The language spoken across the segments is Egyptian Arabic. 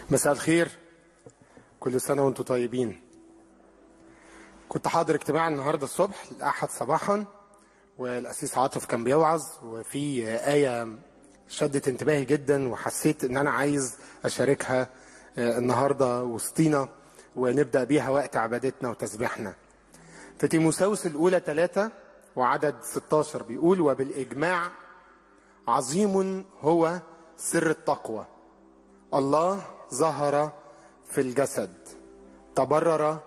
مساء الخير كل سنة وانتم طيبين كنت حاضر اجتماع النهاردة الصبح الأحد صباحا والأسيس عاطف كان بيوعظ وفي آية شدت انتباهي جدا وحسيت ان انا عايز اشاركها النهاردة وسطينا ونبدأ بيها وقت عبادتنا وتسبيحنا في تيموساوس الأولى ثلاثة وعدد 16 بيقول وبالإجماع عظيم هو سر التقوى الله ظهر في الجسد تبرر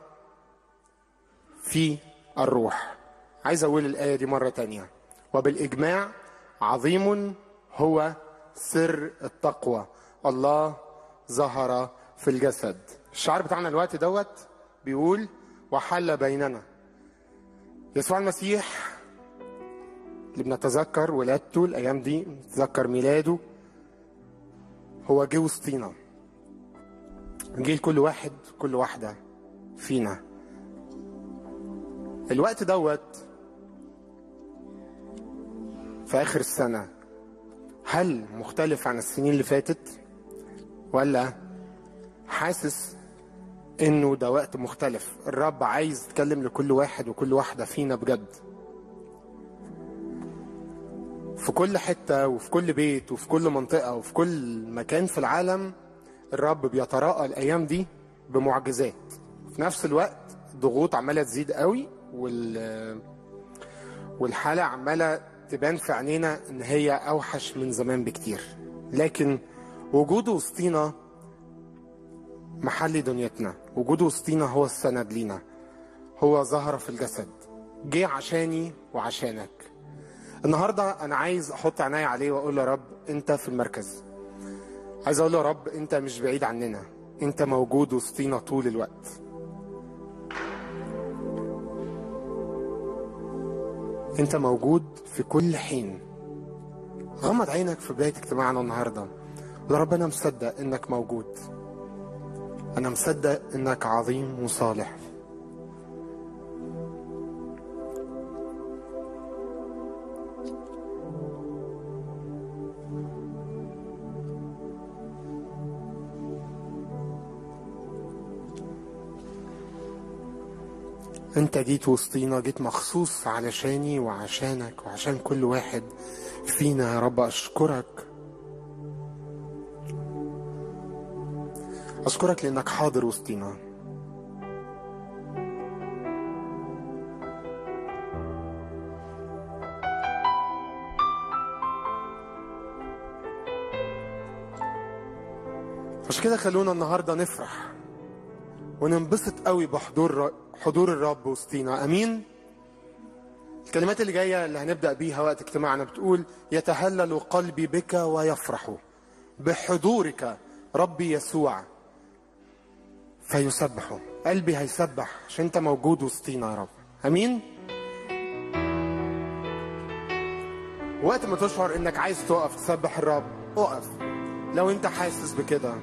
في الروح عايز اقول الايه دي مره تانية وبالاجماع عظيم هو سر التقوى الله ظهر في الجسد الشعار بتاعنا الوقت دوت بيقول وحل بيننا يسوع المسيح اللي بنتذكر ولادته الايام دي نتذكر ميلاده هو جه وسطينا جه لكل واحد كل واحدة فينا الوقت دوت في آخر السنة هل مختلف عن السنين اللي فاتت ولا حاسس انه ده وقت مختلف الرب عايز يتكلم لكل واحد وكل واحدة فينا بجد في كل حتة وفي كل بيت وفي كل منطقة وفي كل مكان في العالم الرب بيتراءى الأيام دي بمعجزات في نفس الوقت الضغوط عمالة تزيد قوي وال والحالة عمالة تبان في عينينا إن هي أوحش من زمان بكتير لكن وجوده وسطينا محل دنيتنا وجوده وسطينا هو السند لينا هو ظهر في الجسد جه عشاني وعشانك النهارده انا عايز احط عيني عليه واقول له يا رب انت في المركز عايز اقول له يا رب انت مش بعيد عننا انت موجود وسطينا طول الوقت انت موجود في كل حين غمض عينك في بدايه اجتماعنا النهارده يا رب انا مصدق انك موجود انا مصدق انك عظيم وصالح انت جيت وسطينا جيت مخصوص علشاني وعشانك وعشان كل واحد فينا يا رب اشكرك اشكرك لانك حاضر وسطينا عشان كده خلونا النهارده نفرح وننبسط قوي بحضور حضور الرب وسطينا امين الكلمات اللي جايه اللي هنبدا بيها وقت اجتماعنا بتقول يتهلل قلبي بك ويفرح بحضورك ربي يسوع فيسبح قلبي هيسبح عشان انت موجود وسطينا يا رب امين وقت ما تشعر انك عايز تقف تسبح الرب اقف لو انت حاسس بكده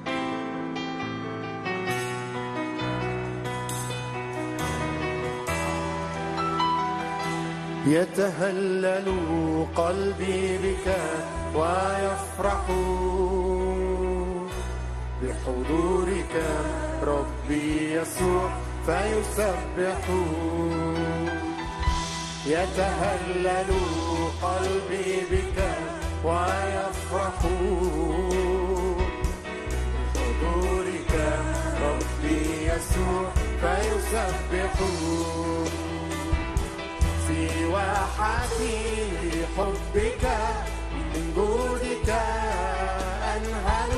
يتهلل قلبي بك ويفرح بحضورك ربي يسوع فيسبح يتهلل قلبي بك ويفرح بحضورك ربي يسوع فيسبح في واحتي حبك من جودك أنهل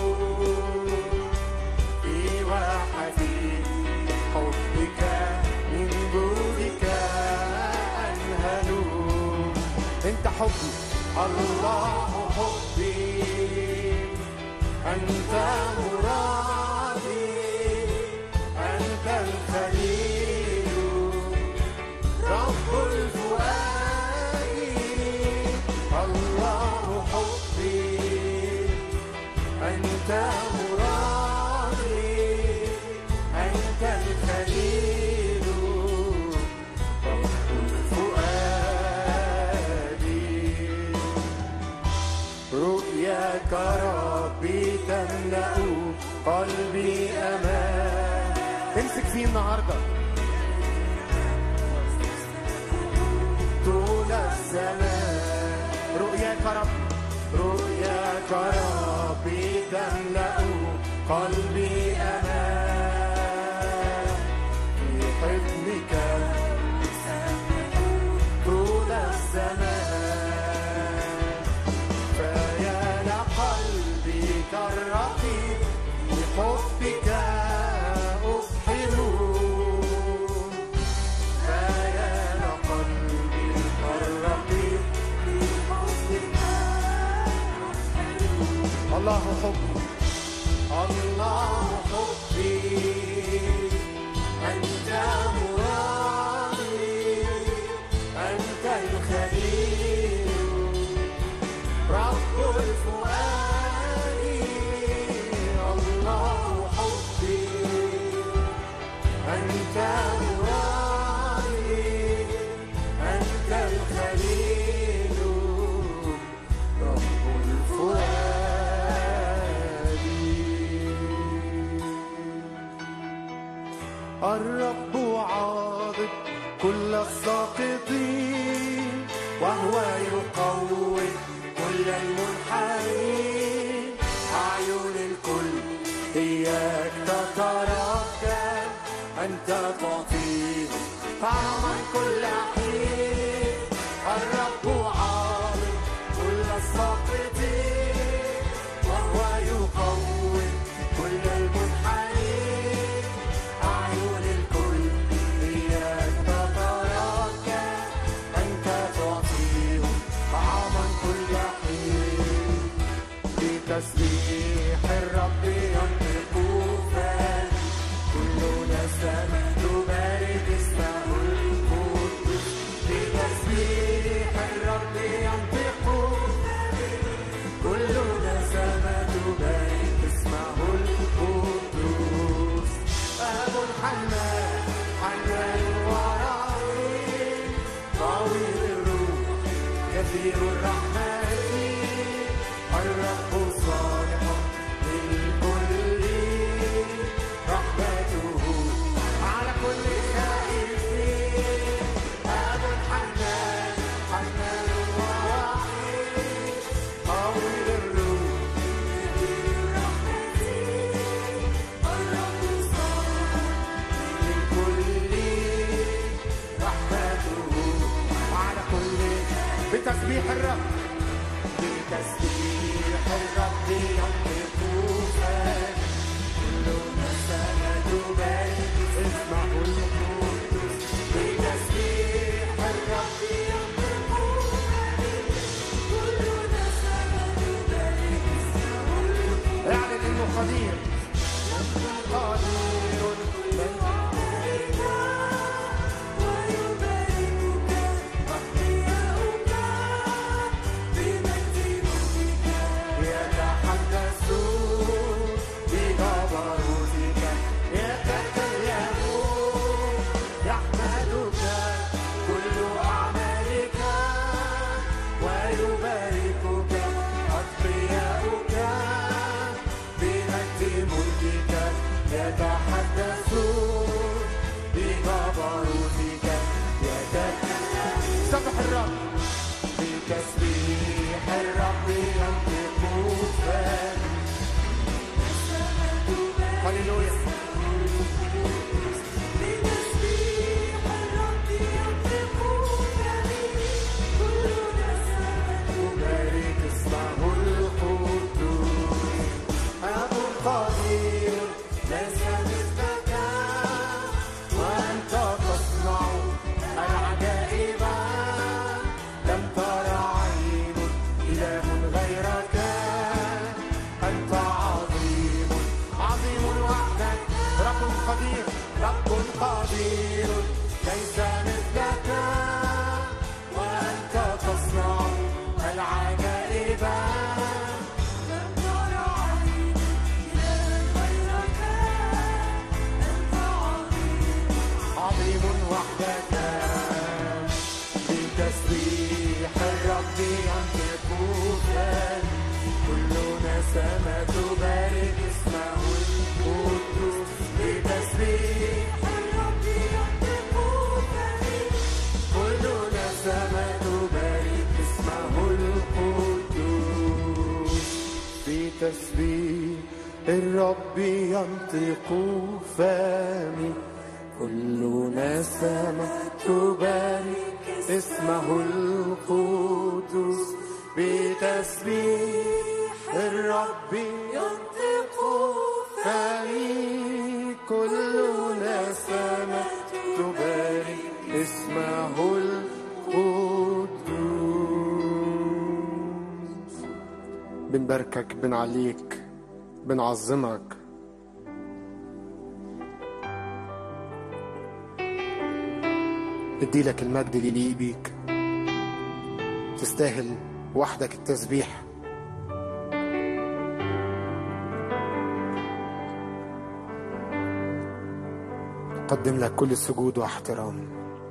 في واحتي حبك من جودك أنهل أنت حبي الله حبي أنت مرادي أنت الخليل رب الفؤاد الله حبي أنت مرادي أنت الخليل رب الفؤاد رؤياك ربي تملأ قلبي أمان امسك فيه النهاردة طول الزمان رؤياك رب رؤياك ربي تملأ قلبي أمان في حضنك طول الزمان فيا لقلبي كالرقيق بحبك أفحم فيا لقلبي كالرقيق الله حبي الله حبي أنت مرادي أنت الخليل رب الفؤاد الله حبي أنت مرادي أنت الخليل رب الفؤاد الرب عاضد كل الساقطين وهو يقوم كل المنحنين أعين الكل إياك تتركب أنت تعطيه طعما كل حين الرب عاضد كل الساقطين وهو يقوم كل المنحنين أعين الكل إياك تتركب أنت تعطيهم طعاما كل حين بتسبيح الرب ينطق فان كلنا سمع تبارك اسمه القدوس بتسبيح الرب ينطق كلنا سما تبارك اسمه القدوس أب حنان حنان ورحيم طويل الروح كثير الرحمة الرب صالح للكل رحمته على كل خائف أب حنان حنان ورحيم طويل الروح للكل رحمته وعلى كل بتسبيح الرب بتسبيح الرب ينطق فان كلنا سما تبارك اسمه القدوس بتسبيح الرب ينطق اعلن انه قدير قدير من يتحدثون بجبروتك يتكلمون يحمدك كل أعمالك ويباركك أتقياؤك بمجد ملكك يتحدثون بجبروتك يتكلمون سبح الرب بتسبيح الرب ينطق فان هللويا تبارك اسمه القدوس أب قدير ليس مثلك وأنت تصنع العجائب لم تر عين إله غيرك أنت عظيم عظيم وحدك رب قدير رب قدير ليس مثلك وأنت تصنع العجائب عظيم وحدك بتسبيح الرب ينطق فان كلنا سما تبارك اسمه بتسبيح الرب ينطق فمي كل نسمة تبارك اسمه القدوس بتسبيح الرب ينطق فمي كل نسمة تبارك اسمه القدوس بنباركك بنعليك بنعظمك ادي لك المجد اللي يليق بيك تستاهل وحدك التسبيح أقدم لك كل السجود واحترام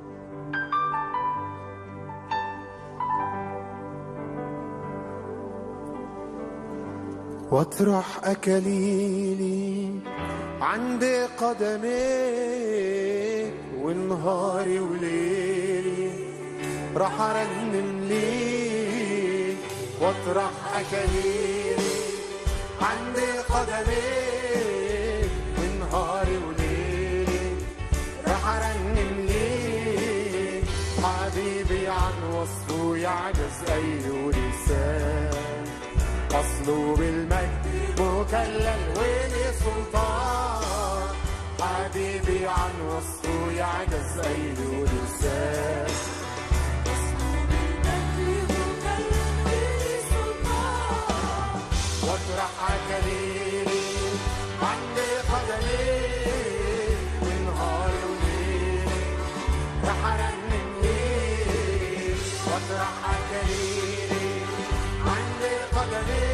واطرح أكليلي عند قدميك ونهاري وليلي راح أرنم ليك واطرح أكليلي عند قدميك ونهاري وليلي راح أرنم ليك حبيبي عن وصفه يعجز أي لسان أصله بالمجد مكلل ولي سلطان حبيبي عن وصفه يعجز أي لسان واطرح أكاليلي عند قدمي ونهار وليلي رح أرنم ليك واطرح أكاليلي عند قدمي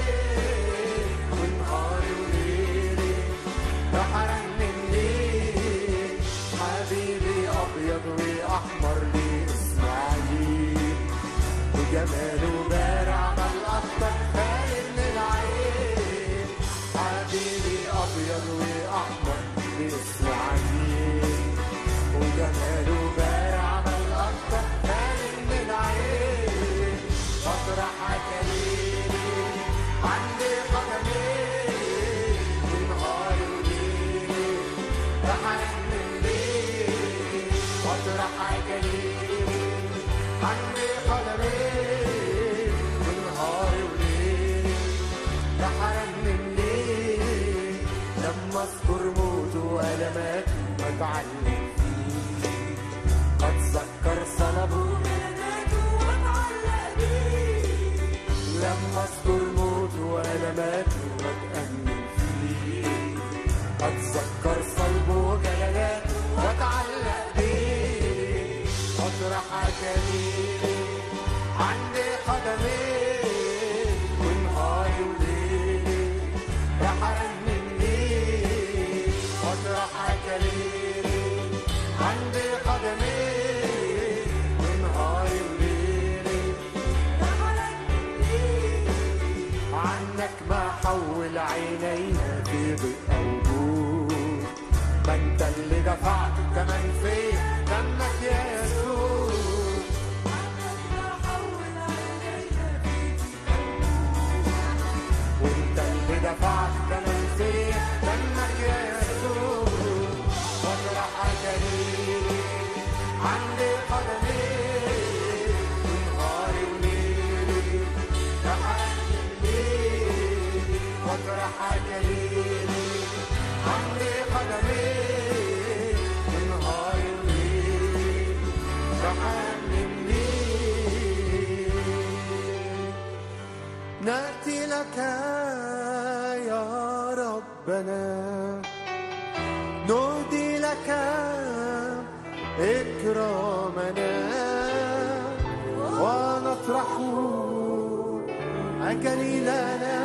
ونهار وليلي رح أرنم ليك حبيبي أبيض وأحمر لي إسماعيل وجماله بارع بل أكتر خالد من العين حبيبي أبيض وأحمر بإسماعيل وجماله بارع بل أكتر خالد من العين أطرح أكاليلي عند قدمي ونهار وليلي رح أرنم ليك وأطرح أكاليلي عند قدمي ونهار وليلي رح أرنم ليك لما أذكر موته وألماته وأتعلم فيه قد ذكر صلبه لما اذكر موته والماته واتامل فيه اتذكر صلبه وجللاته واتعلق بيه اطرح اكاليلي عند قدمي ونهاري وليلي رح ارنم ليه اطرح اكاليلي عند قدمي ونهاري وليلي عنك ما حول عينينا في ضيق وجود ما انت اللي دفعت كمان فيا دمك يا يسوع وانت اللي دفعت كمان فيا دمك يا يسوع واطرح اكاليلي عند قدمي ونهاري وليلي رح أرنم ليك واطرح أكاليلي عند قدمي ونهاري وليلي رح أرنم ليك نأتي لك يا ربنا نهدي لك إكرامنا ونطرح أجليلنا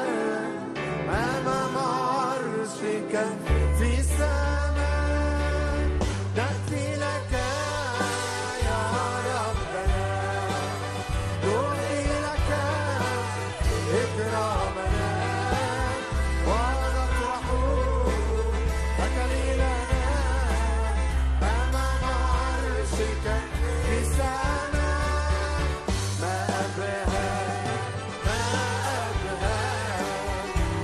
أمام عرشك في السماء نأتي لك يا ربنا نهدي لك إكرامنا ونطرح أجليلنا أمام عرشك في السماء ما أبهى ما أبهى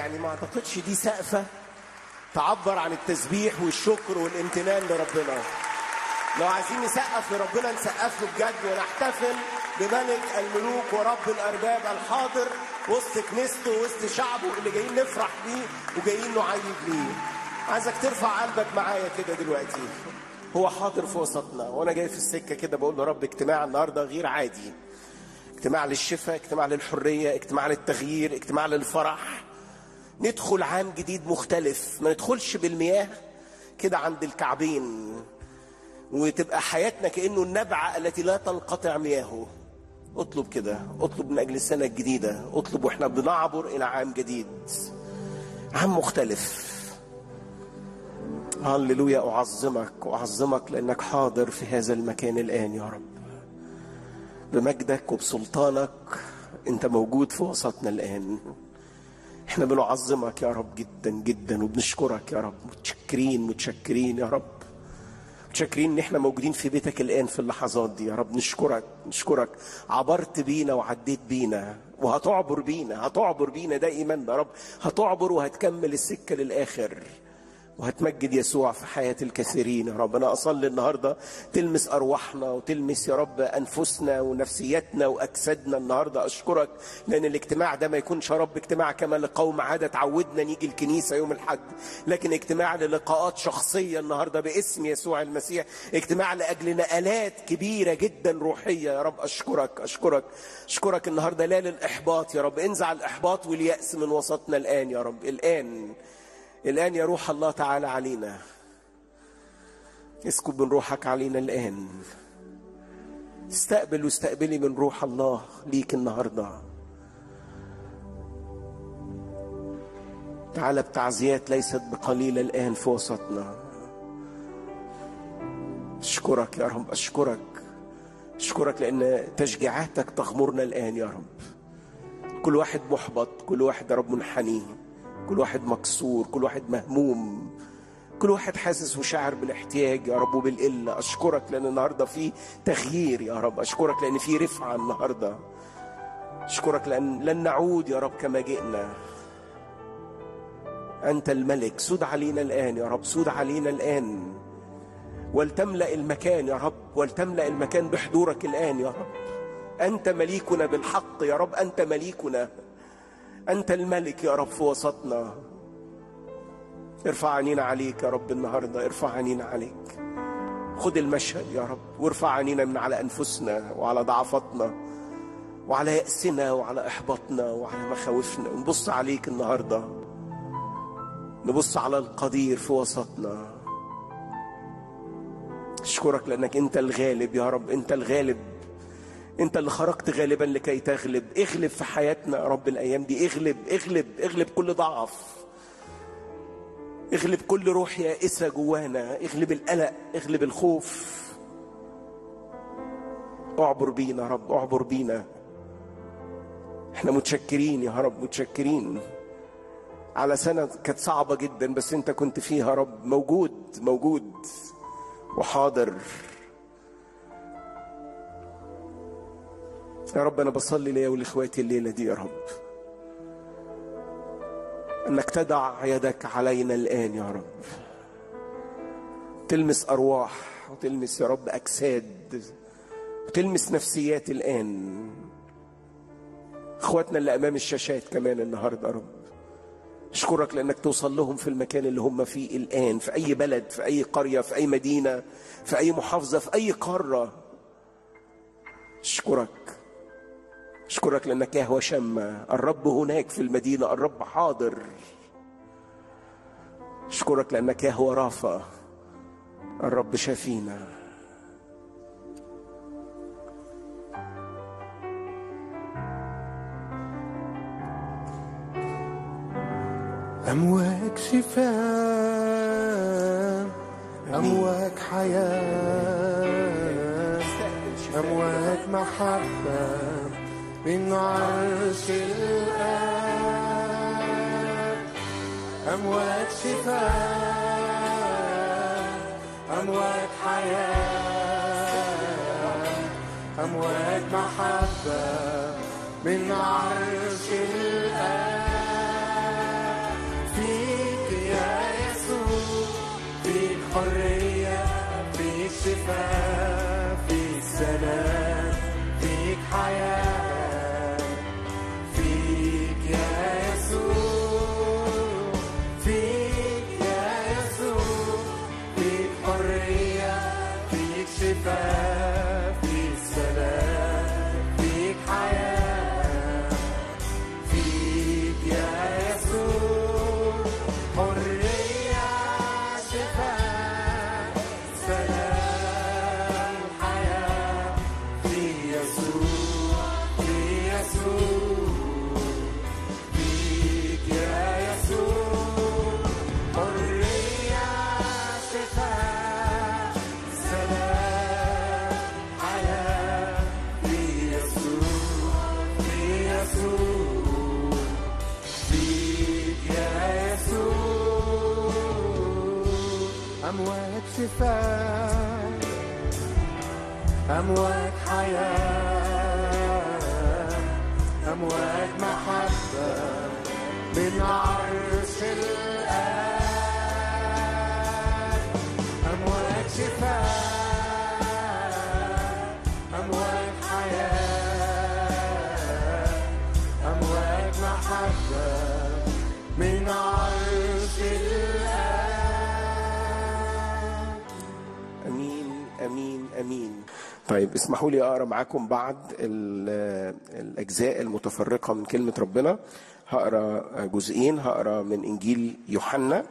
يعني ما اعتقدش دي سقفة تعبر عن التسبيح والشكر والامتنان لربنا لو عايزين نسقف لربنا نسقف له بجد ونحتفل بملك الملوك ورب الارباب الحاضر وسط كنيسته وسط شعبه اللي جايين نفرح بيه وجايين نعيد بيه عايزك ترفع قلبك معايا كده دلوقتي هو حاضر في وسطنا وانا جاي في السكه كده بقول له رب اجتماع النهارده غير عادي اجتماع للشفاء اجتماع للحريه اجتماع للتغيير اجتماع للفرح ندخل عام جديد مختلف ما ندخلش بالمياه كده عند الكعبين وتبقى حياتنا كانه النبعه التي لا تنقطع مياهه اطلب كده اطلب من اجل السنه الجديده اطلب واحنا بنعبر الى عام جديد عام مختلف هللويا اعظمك اعظمك لانك حاضر في هذا المكان الان يا رب بمجدك وبسلطانك انت موجود في وسطنا الان احنا بنعظمك يا رب جدا جدا وبنشكرك يا رب متشكرين متشكرين يا رب متشكرين ان احنا موجودين في بيتك الان في اللحظات دي يا رب نشكرك نشكرك عبرت بينا وعديت بينا وهتعبر بينا هتعبر بينا ده ايماننا يا رب هتعبر وهتكمل السكه للاخر وهتمجد يسوع في حياة الكثيرين يا رب أنا أصلي النهاردة تلمس أرواحنا وتلمس يا رب أنفسنا ونفسيتنا وأجسادنا النهاردة أشكرك لأن الاجتماع ده ما يكونش يا رب اجتماع كما لقوم عادة تعودنا نيجي الكنيسة يوم الحد لكن اجتماع للقاءات شخصية النهاردة باسم يسوع المسيح اجتماع لأجل نقلات كبيرة جدا روحية يا رب أشكرك أشكرك أشكرك النهاردة لا للإحباط يا رب انزع الإحباط واليأس من وسطنا الآن يا رب الآن الآن يا روح الله تعالى علينا اسكب من روحك علينا الآن استقبل واستقبلي من روح الله ليك النهارده تعالى بتعزيات ليست بقليلة الآن في وسطنا أشكرك يا رب أشكرك أشكرك لأن تشجيعاتك تغمرنا الآن يا رب كل واحد محبط كل واحد يا رب منحني كل واحد مكسور كل واحد مهموم كل واحد حاسس وشاعر بالاحتياج يا رب وبالقلة أشكرك لأن النهاردة في تغيير يا رب أشكرك لأن في رفعة النهاردة أشكرك لأن لن نعود يا رب كما جئنا أنت الملك سود علينا الآن يا رب سود علينا الآن ولتملأ المكان يا رب ولتملأ المكان بحضورك الآن يا رب أنت مليكنا بالحق يا رب أنت مليكنا أنت الملك يا رب في وسطنا ارفع عينينا عليك يا رب النهاردة ارفع عينينا عليك خد المشهد يا رب وارفع عينينا من على أنفسنا وعلى ضعفاتنا وعلى يأسنا وعلى إحباطنا وعلى مخاوفنا نبص عليك النهارده نبص على القدير في وسطنا اشكرك لانك انت الغالب يا رب انت الغالب انت اللي خرجت غالبا لكي تغلب اغلب في حياتنا يا رب الايام دي اغلب اغلب اغلب كل ضعف اغلب كل روح يائسه جوانا اغلب القلق اغلب الخوف اعبر بينا يا رب اعبر بينا احنا متشكرين يا رب متشكرين على سنة كانت صعبة جدا بس انت كنت فيها يا رب موجود موجود وحاضر يا رب انا بصلي ليا ولاخواتي الليلة دي يا رب انك تدع يدك علينا الان يا رب تلمس ارواح وتلمس يا رب اجساد وتلمس نفسيات الان اخواتنا اللي امام الشاشات كمان النهارده يا رب اشكرك لانك توصل لهم في المكان اللي هم فيه الان في اي بلد في اي قريه في اي مدينه في اي محافظه في اي قاره اشكرك اشكرك لانك يهوى شمة الرب هناك في المدينه الرب حاضر اشكرك لانك يهوى رافع الرب شافينا أمواج شفاء أمواج حياة أمواج محبة من عرش الآب أمواج شفاء أمواج حياة أمواج محبة من عرش الآب حرية فيك شفاء فيك سلام فيك حياة فيك يا يسوع فيك يا يسوع فيك حرية فيك شفاء فيك سلام فيك حياة فيك يا يسوع حرية شفاء سلام حياة في يسوع في يسوع فيك يا يسوع حرية شفاء سلام حياة في يسوع في يسوع فيك يا يسوع أمواج شفاء أمواج حياة أمواج محبة من عرش الآب أمواج شفاء أمواج حياة أمواج محبة من عرش الآب امين امين امين طيب اسمحوا لي اقرا معاكم بعض ال- الاجزاء المتفرقه من كلمه ربنا هقرا جزئين هقرا من انجيل يوحنا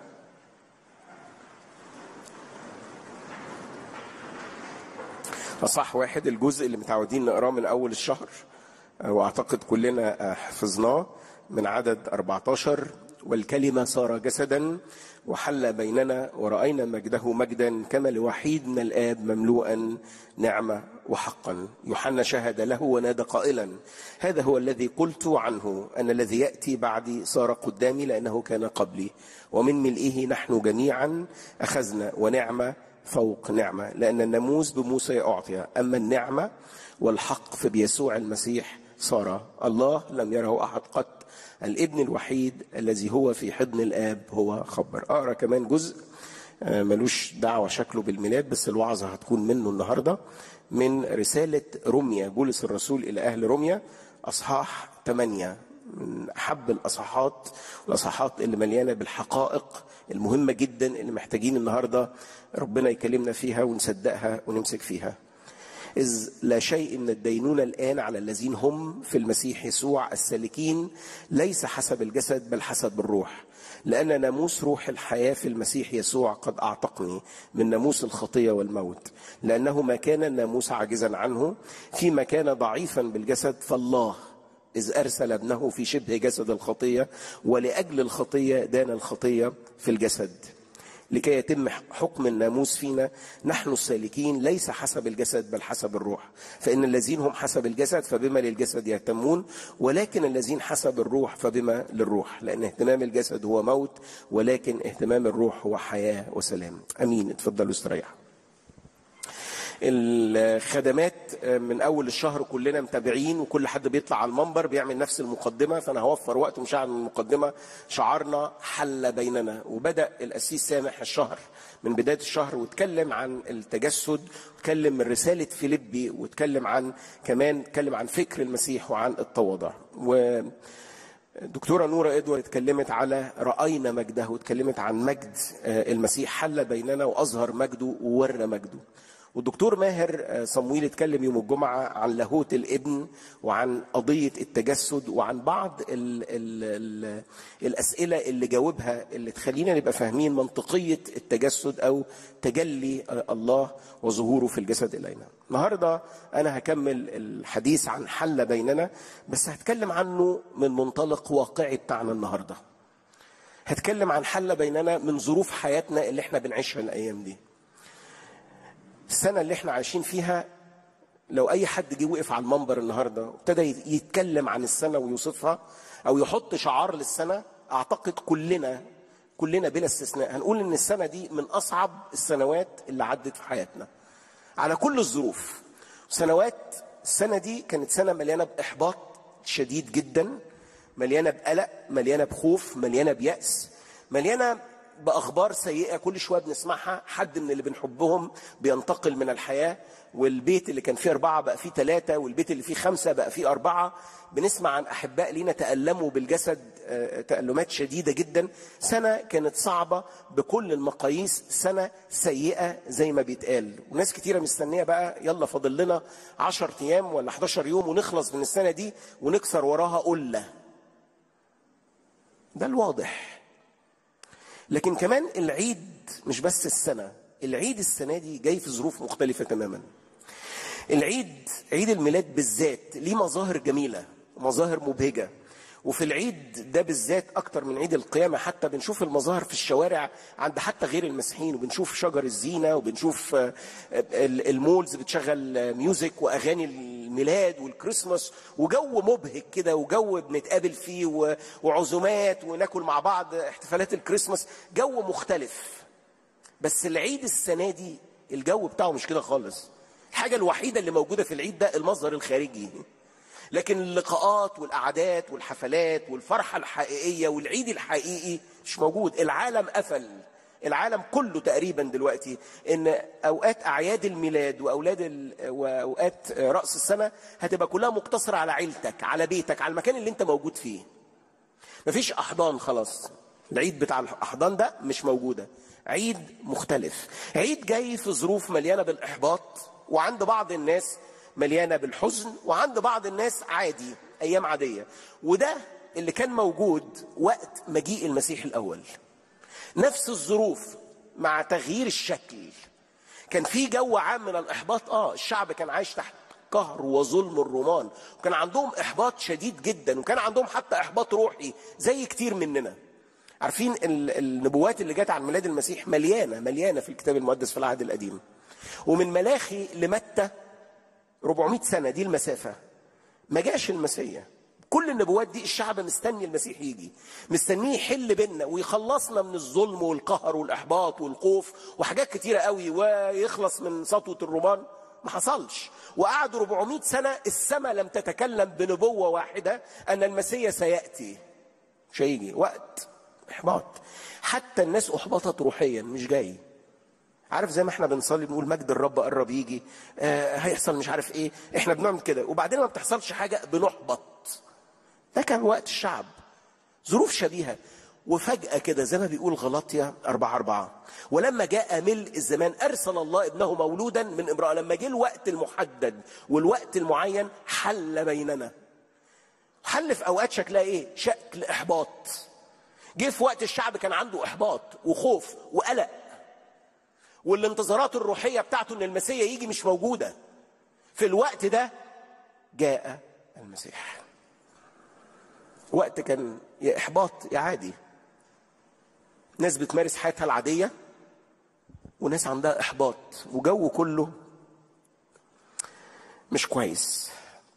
اصح واحد الجزء اللي متعودين نقراه من اول الشهر واعتقد كلنا حفظناه من عدد 14 والكلمه صار جسدا وحل بيننا وراينا مجده مجدا كما لوحيد من الاب مملوءا نعمه وحقا يوحنا شهد له ونادى قائلا هذا هو الذي قلت عنه ان الذي ياتي بعدي صار قدامي لانه كان قبلي ومن ملئه نحن جميعا اخذنا ونعمه فوق نعمه لان الناموس بموسى اعطي اما النعمه والحق فبيسوع المسيح صار الله لم يره احد قط الابن الوحيد الذي هو في حضن الاب هو خبر اقرا كمان جزء آه، ملوش دعوه شكله بالميلاد بس الوعظه هتكون منه النهارده من رساله روميا بولس الرسول الى اهل روميا اصحاح 8 من احب الاصحاحات الاصحاحات اللي مليانه بالحقائق المهمه جدا اللي محتاجين النهارده ربنا يكلمنا فيها ونصدقها ونمسك فيها إذ لا شيء من الدينونة الآن على الذين هم في المسيح يسوع السالكين ليس حسب الجسد بل حسب الروح لأن ناموس روح الحياة في المسيح يسوع قد أعتقني من ناموس الخطية والموت لأنه ما كان الناموس عاجزا عنه فيما كان ضعيفا بالجسد فالله إذ أرسل ابنه في شبه جسد الخطية ولأجل الخطية دان الخطية في الجسد لكي يتم حكم الناموس فينا نحن السالكين ليس حسب الجسد بل حسب الروح فإن الذين هم حسب الجسد فبما للجسد يهتمون ولكن الذين حسب الروح فبما للروح لأن اهتمام الجسد هو موت ولكن اهتمام الروح هو حياة وسلام أمين اتفضلوا استريحوا الخدمات من اول الشهر كلنا متابعين وكل حد بيطلع على المنبر بيعمل نفس المقدمه فانا هوفر وقت ومش هعمل المقدمه شعارنا حل بيننا وبدا القسيس سامح الشهر من بدايه الشهر واتكلم عن التجسد واتكلم من رساله فيليبي واتكلم عن كمان اتكلم عن فكر المسيح وعن التواضع و دكتورة نورة إدوارد اتكلمت على رأينا مجده واتكلمت عن مجد المسيح حل بيننا وأظهر مجده وورى مجده والدكتور ماهر صمويل اتكلم يوم الجمعة عن لاهوت الابن وعن قضية التجسد وعن بعض ال ال ال الأسئلة اللي جاوبها اللي تخلينا نبقى فاهمين منطقية التجسد أو تجلي الله وظهوره في الجسد إلينا النهاردة أنا هكمل الحديث عن حل بيننا بس هتكلم عنه من منطلق واقعي بتاعنا النهاردة هتكلم عن حل بيننا من ظروف حياتنا اللي احنا بنعيشها الأيام دي السنة اللي احنا عايشين فيها لو أي حد جه وقف على المنبر النهاردة وابتدى يتكلم عن السنة ويوصفها أو يحط شعار للسنة أعتقد كلنا كلنا بلا استثناء هنقول إن السنة دي من أصعب السنوات اللي عدت في حياتنا على كل الظروف سنوات السنة دي كانت سنة مليانة بإحباط شديد جدا مليانة بقلق مليانة بخوف مليانة بيأس مليانة باخبار سيئه كل شويه بنسمعها حد من اللي بنحبهم بينتقل من الحياه والبيت اللي كان فيه اربعه بقى فيه ثلاثه والبيت اللي فيه خمسه بقى فيه اربعه بنسمع عن احباء لينا تالموا بالجسد آه، تالمات شديده جدا سنه كانت صعبه بكل المقاييس سنه سيئه زي ما بيتقال وناس كتيره مستنيه بقى يلا فاضل لنا 10 ايام ولا 11 يوم ونخلص من السنه دي ونكسر وراها قله ده الواضح لكن كمان العيد مش بس السنة العيد السنة دي جاي في ظروف مختلفة تماما العيد عيد الميلاد بالذات ليه مظاهر جميلة مظاهر مبهجة وفي العيد ده بالذات اكتر من عيد القيامه حتى بنشوف المظاهر في الشوارع عند حتى غير المسيحيين وبنشوف شجر الزينه وبنشوف آه، ال- المولز بتشغل آه، ميوزك واغاني الميلاد والكريسماس وجو مبهج كده وجو بنتقابل فيه و- وعزومات وناكل مع بعض احتفالات الكريسماس جو مختلف بس العيد السنه دي الجو بتاعه مش كده خالص الحاجه الوحيده اللي موجوده في العيد ده المظهر الخارجي لكن اللقاءات والقعدات والحفلات والفرحه الحقيقيه والعيد الحقيقي مش موجود العالم قفل العالم كله تقريبا دلوقتي ان اوقات اعياد الميلاد واولاد ال... واوقات راس السنه هتبقى كلها مقتصره على عيلتك على بيتك على المكان اللي انت موجود فيه مفيش احضان خلاص العيد بتاع الاحضان ده مش موجوده عيد مختلف عيد جاي في ظروف مليانه بالاحباط وعند بعض الناس مليانه بالحزن وعند بعض الناس عادي ايام عاديه وده اللي كان موجود وقت مجيء المسيح الاول نفس الظروف مع تغيير الشكل كان في جو عام من الاحباط اه الشعب كان عايش تحت قهر وظلم الرومان وكان عندهم احباط شديد جدا وكان عندهم حتى احباط روحي زي كتير مننا عارفين ال- النبوات اللي جت عن ميلاد المسيح مليانه مليانه في الكتاب المقدس في العهد القديم ومن ملاخي لمتى 400 سنه دي المسافه ما جاش المسيح كل النبوات دي الشعب مستني المسيح يجي مستنيه يحل بينا ويخلصنا من الظلم والقهر والاحباط والخوف وحاجات كتيره قوي ويخلص من سطوه الرومان ما حصلش وقعدوا 400 سنه السماء لم تتكلم بنبوه واحده ان المسيح سياتي مش هيجي وقت احباط حتى الناس احبطت روحيا مش جاي عارف زي ما احنا بنصلي بنقول مجد الرب قرب يجي آه هيحصل مش عارف ايه احنا بنعمل كده وبعدين ما بتحصلش حاجه بنحبط ده كان وقت الشعب ظروف شبيهه وفجأة كده زي ما بيقول غلطية أربعة أربعة ولما جاء ملء الزمان أرسل الله ابنه مولودا من امرأة لما جه الوقت المحدد والوقت المعين حل بيننا حل في أوقات شكلها إيه؟ شكل إحباط جه في وقت الشعب كان عنده إحباط وخوف وقلق والانتظارات الروحية بتاعته إن المسيح يجي مش موجودة في الوقت ده جاء المسيح وقت كان يا إحباط يا عادي ناس بتمارس حياتها العادية وناس عندها إحباط وجو كله مش كويس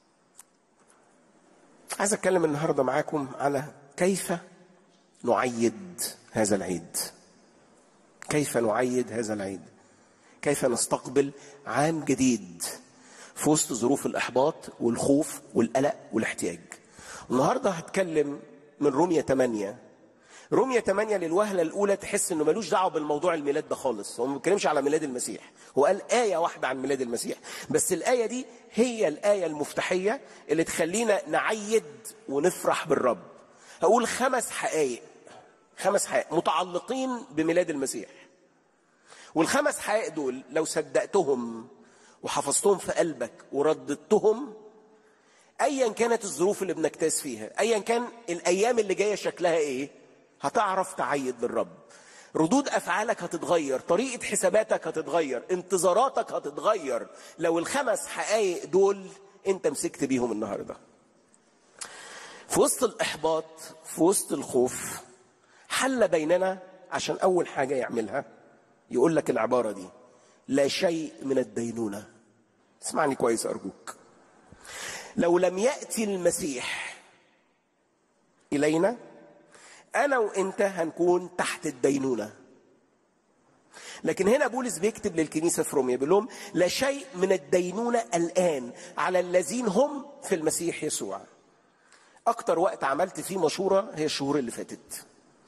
عايز أتكلم النهاردة معاكم على كيف نعيد هذا العيد كيف نعيد هذا العيد كيف نستقبل عام جديد في وسط ظروف الإحباط والخوف والقلق والاحتياج النهاردة هتكلم من رومية 8 رومية 8 للوهلة الأولى تحس إنه ملوش دعوة بالموضوع الميلاد ده خالص هو ما بيتكلمش على ميلاد المسيح هو قال آية واحدة عن ميلاد المسيح بس الآية دي هي الآية المفتاحية اللي تخلينا نعيد ونفرح بالرب هقول خمس حقائق خمس حقائق متعلقين بميلاد المسيح والخمس حقائق دول لو صدقتهم وحفظتهم في قلبك ورددتهم ايا كانت الظروف اللي بنجتاز فيها ايا كان الايام اللي جايه شكلها ايه هتعرف تعيد للرب ردود افعالك هتتغير طريقه حساباتك هتتغير انتظاراتك هتتغير لو الخمس حقائق دول انت مسكت بيهم النهارده في وسط الاحباط في وسط الخوف حل بيننا عشان اول حاجه يعملها يقول لك العباره دي لا شيء من الدينونه اسمعني كويس ارجوك لو لم ياتي المسيح الينا انا وانت هنكون تحت الدينونه لكن هنا بولس بيكتب للكنيسه في روميا بيقول لهم لا شيء من الدينونه الان على الذين هم في المسيح يسوع اكتر وقت عملت فيه مشوره هي الشهور اللي فاتت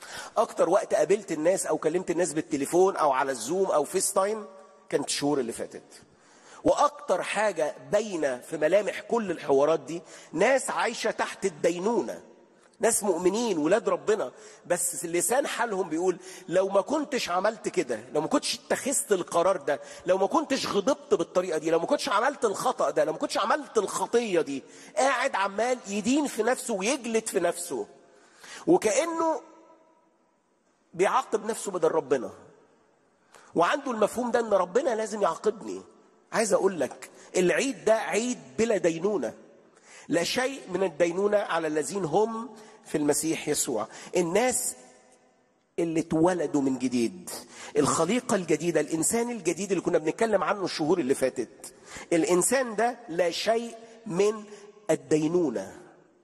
اكتر وقت قابلت الناس او كلمت الناس بالتليفون او على الزوم او فيس تايم كانت الشهور اللي فاتت واكتر حاجه باينه في ملامح كل الحوارات دي ناس عايشه تحت الدينونه ناس مؤمنين ولاد ربنا بس لسان حالهم بيقول لو ما كنتش عملت كده لو ما كنتش اتخذت القرار ده لو ما كنتش غضبت بالطريقه دي لو ما كنتش عملت الخطا ده لو ما كنتش عملت الخطيه دي قاعد عمال يدين في نفسه ويجلد في نفسه وكانه بيعاقب نفسه بدل ربنا وعنده المفهوم ده ان ربنا لازم يعاقبني عايز اقول لك العيد ده عيد بلا دينونه لا شيء من الدينونه على الذين هم في المسيح يسوع الناس اللي اتولدوا من جديد الخليقة الجديدة الإنسان الجديد اللي كنا بنتكلم عنه الشهور اللي فاتت الإنسان ده لا شيء من الدينونة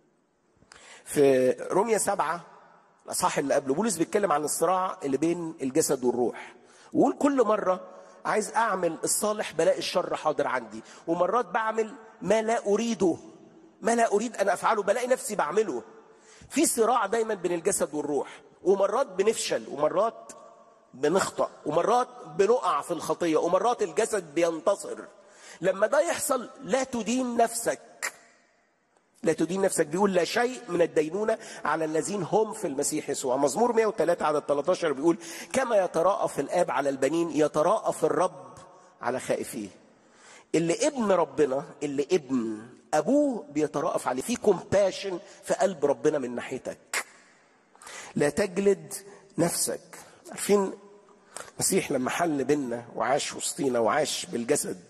في رومية سبعة الأصحاح اللي قبله بولس بيتكلم عن الصراع اللي بين الجسد والروح ويقول كل مرة عايز أعمل الصالح بلاقي الشر حاضر عندي ومرات بعمل ما لا أريده ما لا أريد أن أفعله بلاقي نفسي بعمله في صراع دايما بين الجسد والروح ومرات بنفشل ومرات بنخطأ ومرات بنقع في الخطية ومرات الجسد بينتصر لما ده يحصل لا تدين نفسك لا تدين نفسك بيقول لا شيء من الدينونة على الذين هم في المسيح يسوع مزمور 103 عدد 13 بيقول كما يتراءف الآب على البنين يتراءف الرب على خائفيه اللي ابن ربنا اللي ابن ابوه بيتراءف عليه في كومباشن في قلب ربنا من ناحيتك لا تجلد نفسك عارفين المسيح لما حل بينا وعاش وسطينا وعاش بالجسد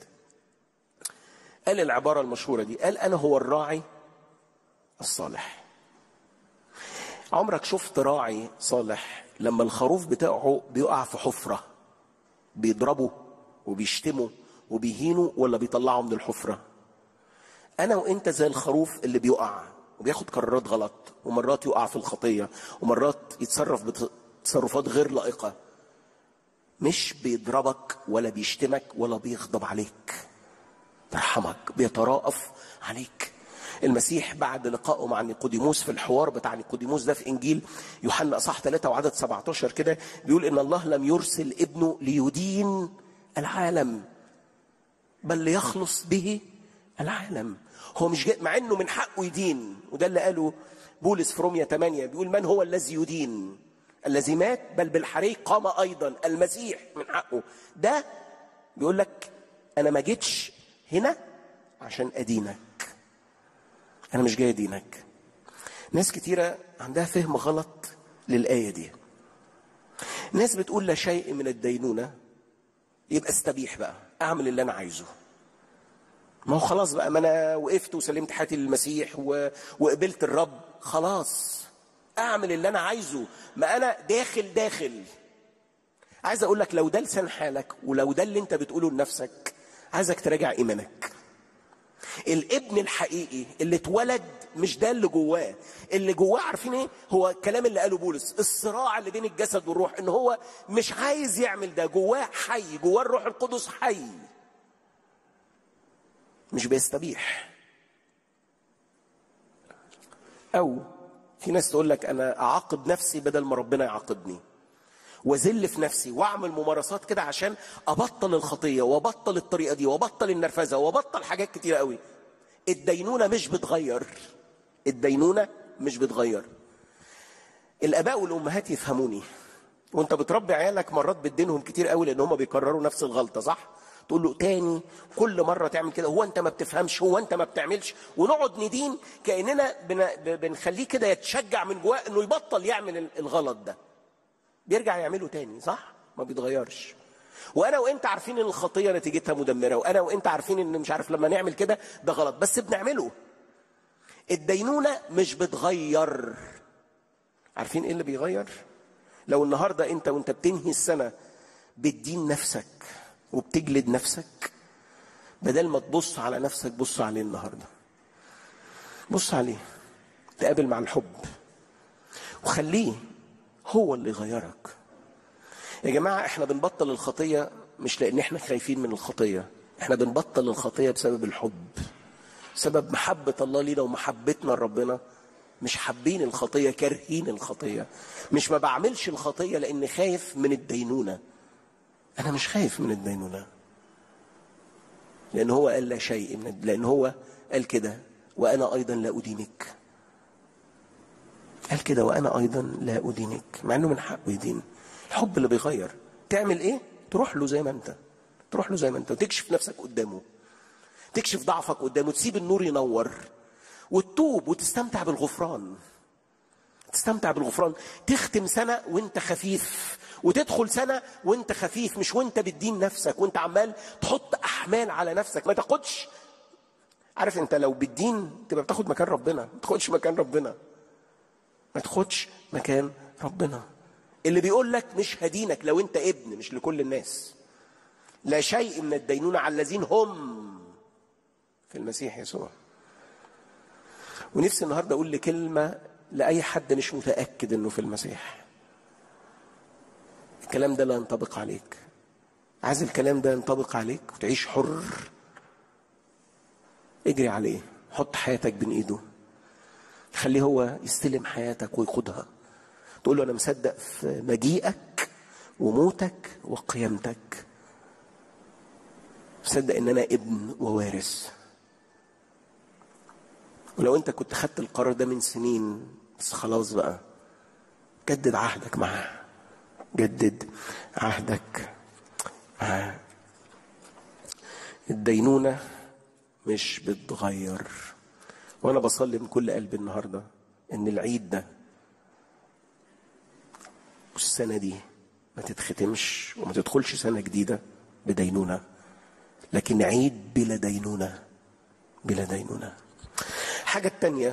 قال العبارة المشهورة دي قال أنا هو الراعي الصالح عمرك شفت راعي صالح لما الخروف بتاعه بيقع في حفرة بيضربه وبيشتمه وبيهينه ولا بيطلعه من الحفرة أنا وأنت زي الخروف اللي بيقع وبياخد قرارات غلط ومرات يقع في الخطية ومرات يتصرف بتصرفات غير لائقة مش بيضربك ولا بيشتمك ولا بيغضب عليك بيرحمك بيتراءف عليك المسيح بعد لقائه مع نيقوديموس في الحوار بتاع نيقوديموس ده في انجيل يوحنا اصح 3 وعدد 17 كده بيقول ان الله لم يرسل ابنه ليدين العالم بل ليخلص به العالم هو مش جاي مع انه من حقه يدين وده اللي قاله بولس في روميا 8 بيقول من هو الذي يدين الذي مات بل بالحريق قام ايضا المسيح من حقه ده بيقول لك انا ما جيتش هنا عشان ادينك انا مش جاي ادينك ناس كتيره عندها فهم غلط للايه دي ناس بتقول لا شيء من الدينونه يبقى استبيح بقى اعمل اللي انا عايزه ما هو خلاص بقى ما انا وقفت وسلمت حياتي للمسيح و... وقبلت الرب خلاص اعمل اللي انا عايزه ما انا داخل داخل عايز اقول لك لو ده لسان حالك ولو ده اللي انت بتقوله لنفسك عايزك تراجع ايمانك الابن الحقيقي اللي اتولد مش ده اللي جواه اللي جواه عارفين ايه هو الكلام اللي قاله بولس الصراع اللي بين الجسد والروح ان هو مش عايز يعمل ده جواه حي جواه الروح القدس حي مش بيستبيح او في ناس تقول لك انا اعاقب نفسي بدل ما ربنا يعاقبني واذل في نفسي واعمل ممارسات كده عشان ابطل الخطيه وابطل الطريقه دي وابطل النرفزه وابطل حاجات كتيره قوي الدينونه مش بتغير الدينونه مش بتغير الاباء والامهات يفهموني وانت بتربي عيالك مرات بتدينهم كتير قوي لان هم بيكرروا نفس الغلطه صح تقول له تاني كل مره تعمل كده هو انت ما بتفهمش هو انت ما بتعملش ونقعد ندين كاننا بن- بنخليه كده يتشجع من جواه انه يبطل يعمل الغلط ده بيرجع يعمله تاني صح ما بيتغيرش وانا وانت عارفين ان الخطيه نتيجتها مدمره وانا وانت عارفين ان مش عارف لما نعمل كده ده غلط بس بنعمله الدينونه مش بتغير عارفين ايه اللي بيغير لو النهارده انت وانت بتنهي السنه بتدين نفسك وبتجلد نفسك بدل ما تبص على نفسك بص عليه النهارده بص عليه تقابل مع الحب وخليه هو اللي يغيرك يا جماعة احنا بنبطل الخطية مش لأن احنا خايفين من الخطية احنا بنبطل الخطية بسبب الحب بسبب محبة الله لينا ومحبتنا لربنا مش حابين الخطيه كارهين الخطيه مش ما بعملش الخطيه لاني خايف من الدينونه انا مش خايف من الدينونه لان هو قال لا شيء من لان هو قال كده وانا ايضا لا ادينك قال كده وانا ايضا لا ادينك مع انه من حقه يدين الحب اللي بيغير تعمل ايه تروح له زي ما انت تروح له زي ما انت وتكشف نفسك قدامه تكشف ضعفك قدامه تسيب النور ينور وتتوب وتستمتع بالغفران تستمتع بالغفران تختم سنة وانت خفيف وتدخل سنة وانت خفيف مش وانت بتدين نفسك وانت عمال تحط أحمال على نفسك ما تاخدش عارف انت لو بتدين تبقى بتاخد مكان ربنا ما تاخدش مكان ربنا ما تاخدش مكان ربنا اللي بيقول لك مش هدينك لو انت ابن مش لكل الناس لا شيء من الدينونة على الذين هم في المسيح يسوع ونفسي النهارده اقول لكلمه لاي حد مش متاكد انه في المسيح الكلام ده لا ينطبق عليك عايز الكلام ده ينطبق عليك وتعيش حر اجري عليه حط حياتك بين ايده خليه هو يستلم حياتك ويقودها تقول له انا مصدق في مجيئك وموتك وقيامتك مصدق ان انا ابن ووارث ولو انت كنت خدت القرار ده من سنين بس خلاص بقى جدد عهدك معاه جدد عهدك معاه الدينونة مش بتغير وانا بصلي من كل قلبي النهاردة ان العيد ده والسنة دي ما تتختمش وما تدخلش سنة جديدة بدينونة لكن عيد بلا دينونة بلا دينونة الحاجة التانية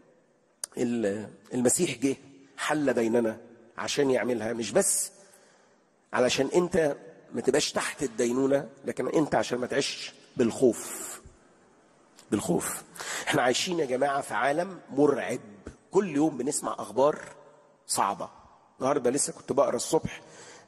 المسيح جه حل بيننا عشان يعملها مش بس علشان انت ما تبقاش تحت الدينونة لكن انت عشان ما تعيش بالخوف بالخوف احنا عايشين يا جماعة في عالم مرعب كل يوم بنسمع اخبار صعبة النهارده لسه كنت بقرا الصبح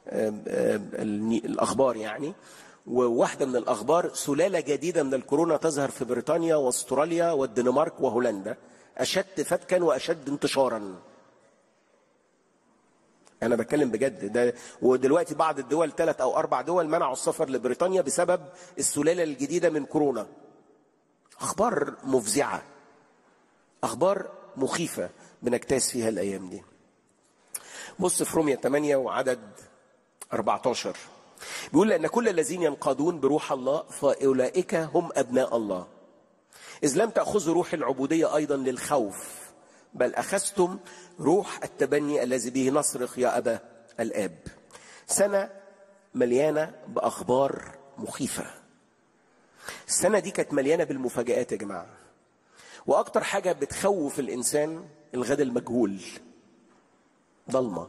الاخبار يعني وواحدة من الأخبار سلالة جديدة من الكورونا تظهر في بريطانيا واستراليا والدنمارك وهولندا أشد فتكا وأشد انتشارا أنا بتكلم بجد ده ودلوقتي بعض الدول ثلاث أو أربع دول منعوا السفر لبريطانيا بسبب السلالة الجديدة من كورونا أخبار مفزعة أخبار مخيفة بنجتاز فيها الأيام دي بص في رومية 8 وعدد 14 بيقول لأن كل الذين ينقادون بروح الله فأولئك هم أبناء الله إذ لم تأخذوا روح العبودية أيضا للخوف بل أخذتم روح التبني الذي به نصرخ يا أبا الآب سنة مليانة بأخبار مخيفة السنة دي كانت مليانة بالمفاجآت يا جماعة وأكتر حاجة بتخوف الإنسان الغد المجهول ضلمه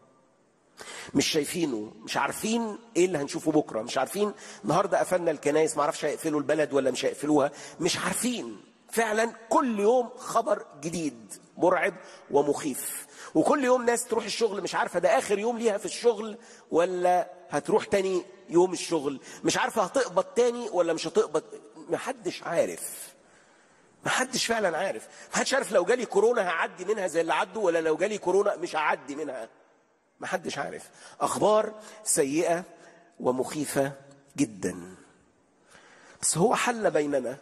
مش شايفينه مش عارفين ايه اللي هنشوفه بكره مش عارفين النهارده قفلنا الكنايس ما اعرفش هيقفلوا البلد ولا مش هيقفلوها مش عارفين فعلا كل يوم خبر جديد مرعب ومخيف وكل يوم ناس تروح الشغل مش عارفه ده اخر يوم ليها في الشغل ولا هتروح تاني يوم الشغل مش عارفه هتقبض تاني ولا مش هتقبض محدش عارف محدش فعلا عارف محدش عارف لو جالي كورونا هعدي منها زي اللي عدوا ولا لو جالي كورونا مش هعدي منها محدش عارف اخبار سيئه ومخيفه جدا بس هو حل بيننا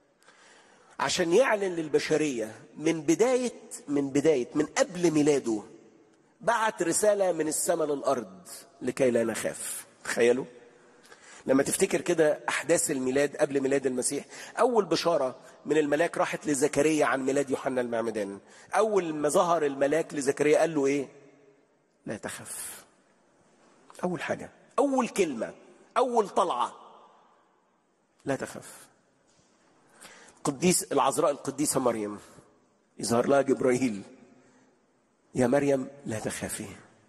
عشان يعلن للبشريه من بدايه من بدايه من قبل ميلاده بعت رساله من السماء للارض لكي لا نخاف تخيلوا لما تفتكر كده احداث الميلاد قبل ميلاد المسيح اول بشاره من الملاك راحت لزكريا عن ميلاد يوحنا المعمدان اول ما ظهر الملاك لزكريا قال له ايه لا تخف أول حاجة أول كلمة أول طلعة لا تخف قديس العذراء القديسة مريم يظهر لها جبرائيل يا مريم لا تخافي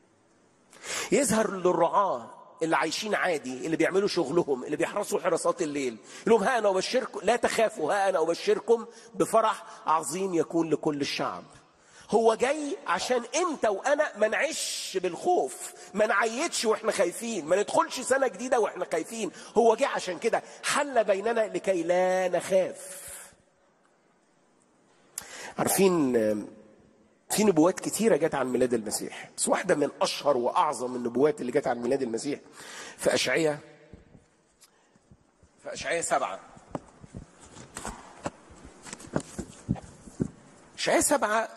يظهر للرعاة اللي عايشين عادي اللي بيعملوا شغلهم اللي بيحرسوا حراسات الليل يقول لهم ها انا ابشركم لا تخافوا ها انا ابشركم بفرح عظيم يكون لكل الشعب هو جاي عشان انت وانا ما نعيش بالخوف ما نعيدش واحنا خايفين ما ندخلش سنه جديده واحنا خايفين هو جاي عشان كده حل بيننا لكي لا نخاف عارفين في نبوات كتيرة جت عن ميلاد المسيح بس واحدة من أشهر وأعظم النبوات اللي جت عن ميلاد المسيح في أشعية في أشعية سبعة أشعية سبعة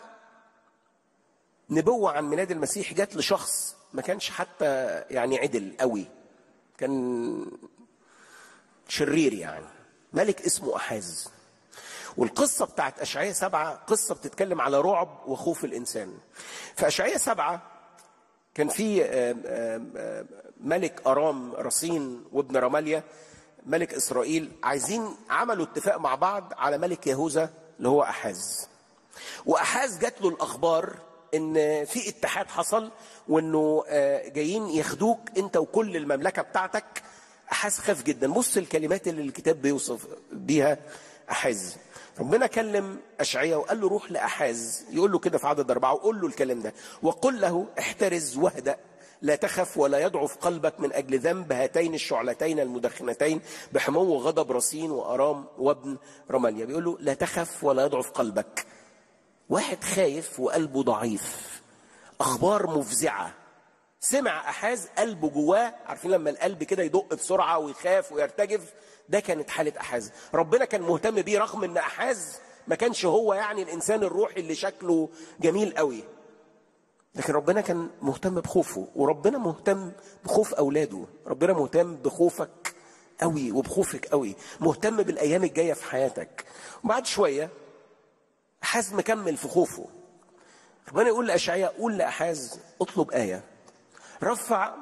نبوة عن ميلاد المسيح جت لشخص ما كانش حتى يعني عدل قوي كان شرير يعني ملك اسمه أحاز والقصة بتاعت أشعية سبعة قصة بتتكلم على رعب وخوف الإنسان في أشعية سبعة كان في آم، آم، آم، ملك أرام رصين وابن رماليا ملك إسرائيل عايزين عملوا اتفاق مع بعض على ملك يهوذا اللي هو أحاز وأحاز جات له الأخبار إن في اتحاد حصل وإنه آه، جايين ياخدوك أنت وكل المملكة بتاعتك أحاز خاف جدا بص الكلمات اللي الكتاب بيوصف بيها أحاز ربنا كلم أشعية وقال له روح لأحاز يقول له كده في عدد أربعة وقول له الكلام ده وقل له احترز واهدأ لا تخف ولا يضعف قلبك من أجل ذنب هاتين الشعلتين المدخنتين بحمو غضب رصين وأرام وابن رماليا بيقول له لا تخف ولا يضعف قلبك واحد خايف وقلبه ضعيف أخبار مفزعة سمع أحاز قلبه جواه عارفين لما القلب كده يدق بسرعة ويخاف ويرتجف ده كانت حالة أحاز ربنا كان مهتم بيه رغم أن أحاز ما كانش هو يعني الإنسان الروحي اللي شكله جميل قوي لكن ربنا كان مهتم بخوفه وربنا مهتم بخوف أولاده ربنا مهتم بخوفك قوي وبخوفك قوي مهتم بالأيام الجاية في حياتك وبعد شوية أحاز مكمل في خوفه ربنا يقول لأشعياء قول لأحاز اطلب آية رفع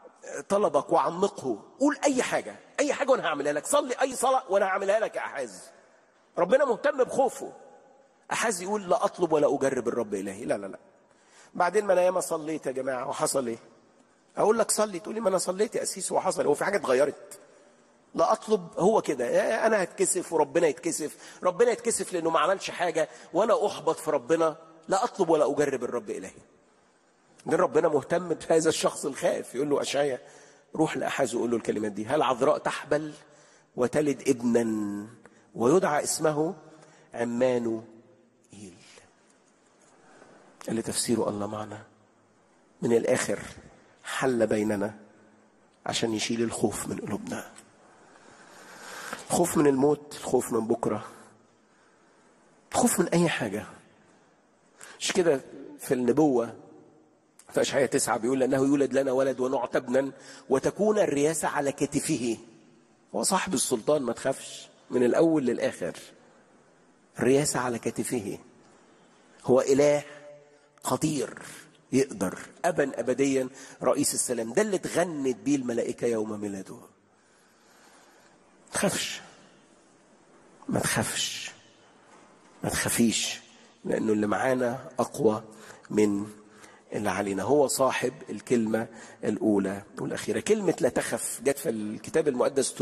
طلبك وعمقه قول اي حاجه اي حاجه وانا هعملها لك صلي اي صلاه وانا هعملها لك يا احاز ربنا مهتم بخوفه احاز يقول لا اطلب ولا اجرب الرب الهي لا لا لا بعدين ما انا ياما صليت يا جماعه وحصل ايه اقول لك صلي تقول لي ما انا صليت يا اسيس وحصل هو في حاجه اتغيرت لا اطلب هو كده يا انا هتكسف وربنا يتكسف ربنا يتكسف لانه ما عملش حاجه وانا احبط في ربنا لا اطلب ولا اجرب الرب الهي ده ربنا مهتم بهذا الشخص الخائف يقول له أشعيا روح لأحاز وقول له الكلمات دي هل عذراء تحبل وتلد ابنا ويدعى اسمه عمانوئيل اللي تفسيره الله معنا من الآخر حل بيننا عشان يشيل الخوف من قلوبنا الخوف من الموت الخوف من بكرة الخوف من أي حاجة مش كده في النبوة في أشعياء تسعة بيقول أنه يولد لنا ولد ونعطى ابنا وتكون الرياسة على كتفه هو صاحب السلطان ما تخافش من الأول للآخر الرياسة على كتفه هو إله قدير يقدر أبا أبديا رئيس السلام ده اللي اتغنت بيه الملائكة يوم ميلاده ما تخافش ما تخافش ما تخافيش لأنه اللي معانا أقوى من اللي علينا هو صاحب الكلمة الأولى والأخيرة كلمة لا تخف جت في الكتاب المقدس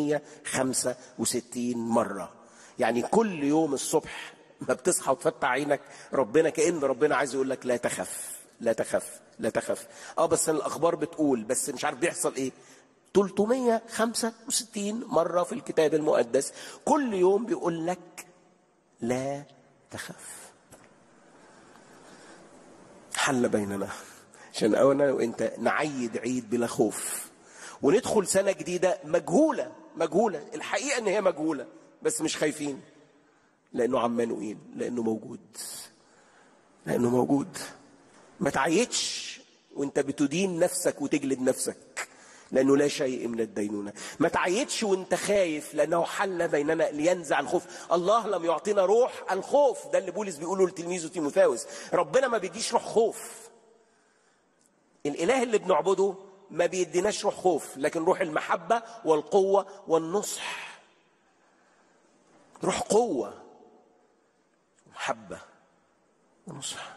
365 مرة يعني كل يوم الصبح ما بتصحى وتفتح عينك ربنا كأن ربنا عايز يقول لك لا تخف لا تخف لا تخف اه بس الأخبار بتقول بس مش عارف بيحصل ايه 365 مرة في الكتاب المقدس كل يوم بيقول لك لا تخف حل بيننا عشان انا وانت نعيد عيد بلا خوف وندخل سنة جديدة مجهولة مجهولة الحقيقة ان هي مجهولة بس مش خايفين لانه عمانوئيل لانه موجود لانه موجود ما تعيدش وانت بتدين نفسك وتجلد نفسك لانه لا شيء من الدينونه ما تعيدش وانت خايف لانه حل بيننا لينزع الخوف الله لم يعطينا روح الخوف ده اللي بولس بيقوله لتلميذه تيموثاوس ربنا ما بيديش روح خوف الاله اللي بنعبده ما بيديناش روح خوف لكن روح المحبه والقوه والنصح روح قوه محبه ونصح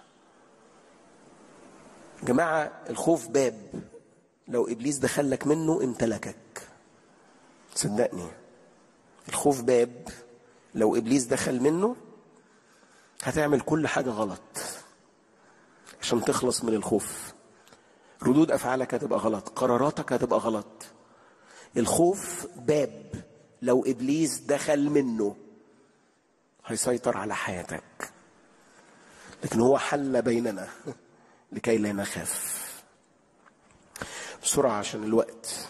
جماعه الخوف باب لو ابليس دخلك منه امتلكك صدقني الخوف باب لو ابليس دخل منه هتعمل كل حاجه غلط عشان تخلص من الخوف ردود افعالك هتبقى غلط قراراتك هتبقى غلط الخوف باب لو ابليس دخل منه هيسيطر على حياتك لكن هو حل بيننا لكي لا نخاف بسرعة عشان الوقت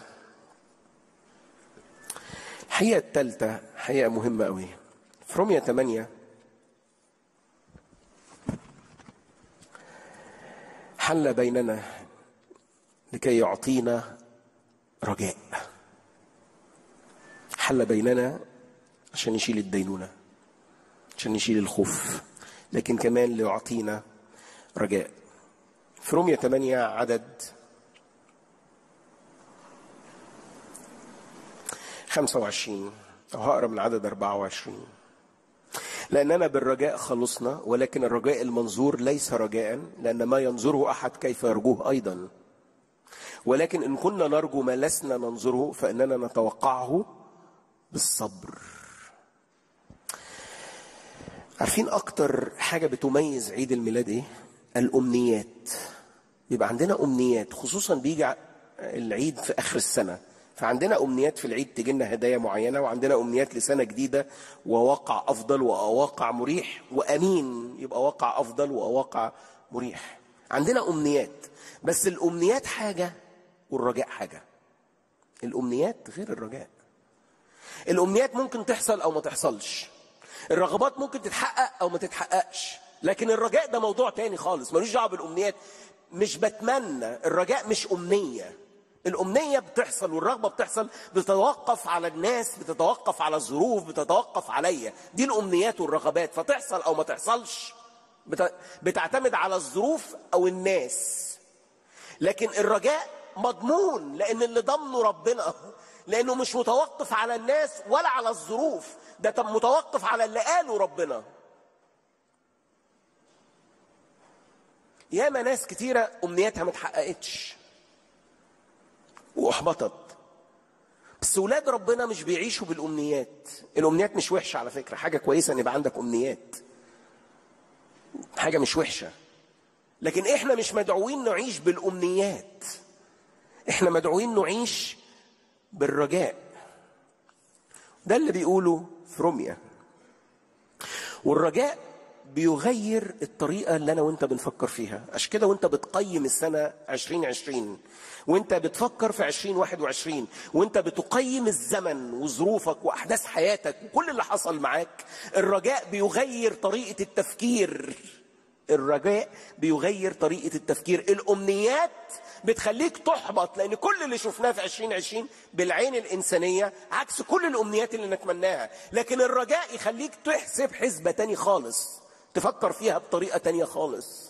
الحقيقة الثالثة حقيقة مهمة قوي في رومية 8 حل بيننا لكي يعطينا رجاء حل بيننا عشان يشيل الدينونة عشان يشيل الخوف لكن كمان ليعطينا رجاء في رومية 8 عدد 25 أو هقرا من عدد 24 لأننا بالرجاء خلصنا ولكن الرجاء المنظور ليس رجاء لأن ما ينظره أحد كيف يرجوه أيضا ولكن إن كنا نرجو ما لسنا ننظره فإننا نتوقعه بالصبر عارفين أكتر حاجة بتميز عيد الميلاد إيه؟ الأمنيات بيبقى عندنا أمنيات خصوصا بيجي العيد في آخر السنة فعندنا امنيات في العيد تجي لنا هدايا معينه وعندنا امنيات لسنه جديده وواقع افضل وواقع مريح وامين يبقى واقع افضل وواقع مريح عندنا امنيات بس الامنيات حاجه والرجاء حاجه الامنيات غير الرجاء الامنيات ممكن تحصل او ما تحصلش الرغبات ممكن تتحقق او ما تتحققش لكن الرجاء ده موضوع تاني خالص ملوش دعوه بالامنيات مش بتمنى الرجاء مش امنيه الأمنية بتحصل والرغبة بتحصل بتتوقف على الناس بتتوقف على الظروف بتتوقف عليا دي الأمنيات والرغبات فتحصل أو ما تحصلش بتعتمد على الظروف أو الناس لكن الرجاء مضمون لأن اللي ضمنه ربنا لأنه مش متوقف على الناس ولا على الظروف ده متوقف على اللي قاله ربنا ياما ناس كتيرة أمنياتها ما اتحققتش واحبطت بس ولاد ربنا مش بيعيشوا بالامنيات الامنيات مش وحشه على فكره حاجه كويسه ان يبقى عندك امنيات حاجه مش وحشه لكن احنا مش مدعوين نعيش بالامنيات احنا مدعوين نعيش بالرجاء ده اللي بيقوله في روميا والرجاء بيغير الطريقة اللي أنا وأنت بنفكر فيها عشان كده وأنت بتقيم السنة 2020 وأنت بتفكر في 2021 وأنت بتقيم الزمن وظروفك وأحداث حياتك وكل اللي حصل معاك الرجاء بيغير طريقة التفكير الرجاء بيغير طريقة التفكير الأمنيات بتخليك تحبط لأن كل اللي شفناه في 2020 بالعين الإنسانية عكس كل الأمنيات اللي نتمناها لكن الرجاء يخليك تحسب حسبة تاني خالص تفكر فيها بطريقة تانية خالص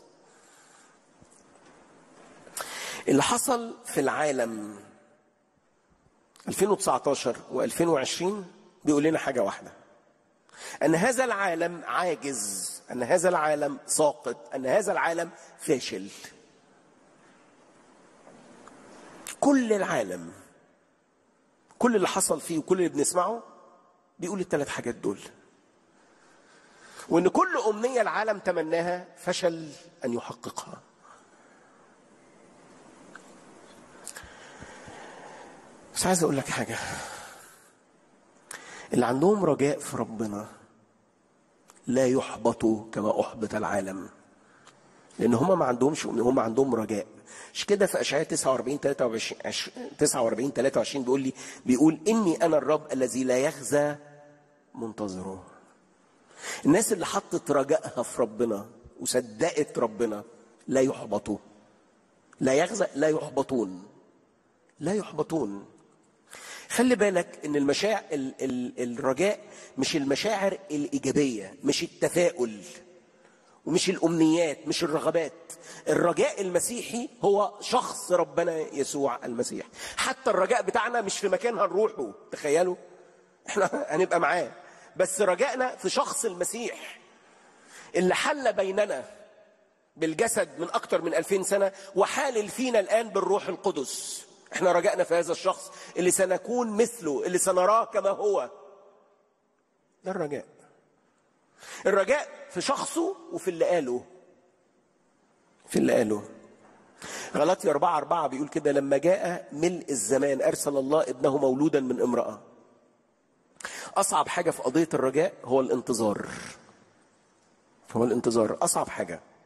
اللي حصل في العالم 2019 و2020 بيقول لنا حاجة واحدة أن هذا العالم عاجز أن هذا العالم ساقط أن هذا العالم فاشل كل العالم كل اللي حصل فيه وكل اللي بنسمعه بيقول الثلاث حاجات دول وان كل امنيه العالم تمناها فشل ان يحققها بس عايز اقول لك حاجه اللي عندهم رجاء في ربنا لا يحبطوا كما احبط العالم لان هم ما عندهمش هم عندهم رجاء مش كده في اشعياء 49 23 49 23 بيقول لي بيقول اني انا الرب الذي لا يخزى منتظره الناس اللي حطت رجائها في ربنا وصدقت ربنا لا يحبطوا لا يخزى لا يحبطون لا يحبطون خلي بالك ان المشاعر ال ال الرجاء مش المشاعر الايجابيه مش التفاؤل ومش الامنيات مش الرغبات الرجاء المسيحي هو شخص ربنا يسوع المسيح حتى الرجاء بتاعنا مش في مكان هنروحه تخيلوا احنا هنبقى معاه بس رجائنا في شخص المسيح اللي حل بيننا بالجسد من أكثر من ألفين سنة وحالل فينا الآن بالروح القدس احنا رجعنا في هذا الشخص اللي سنكون مثله اللي سنراه كما هو ده الرجاء الرجاء في شخصه وفي اللي قاله في اللي قاله غلطي أربعة أربعة بيقول كده لما جاء ملء الزمان أرسل الله ابنه مولودا من امرأة أصعب حاجة في قضية الرجاء هو الانتظار هو الانتظار أصعب حاجة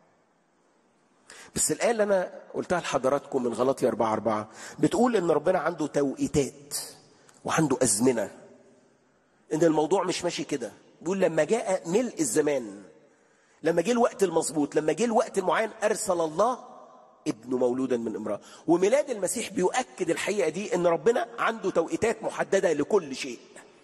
بس الآية اللي أنا قلتها لحضراتكم من غلطي أربعة أربعة بتقول إن ربنا عنده توقيتات وعنده أزمنة إن الموضوع مش ماشي كده بيقول لما جاء ملء الزمان لما جه الوقت المظبوط لما جه الوقت المعين أرسل الله ابنه مولودا من امرأة وميلاد المسيح بيؤكد الحقيقة دي إن ربنا عنده توقيتات محددة لكل شيء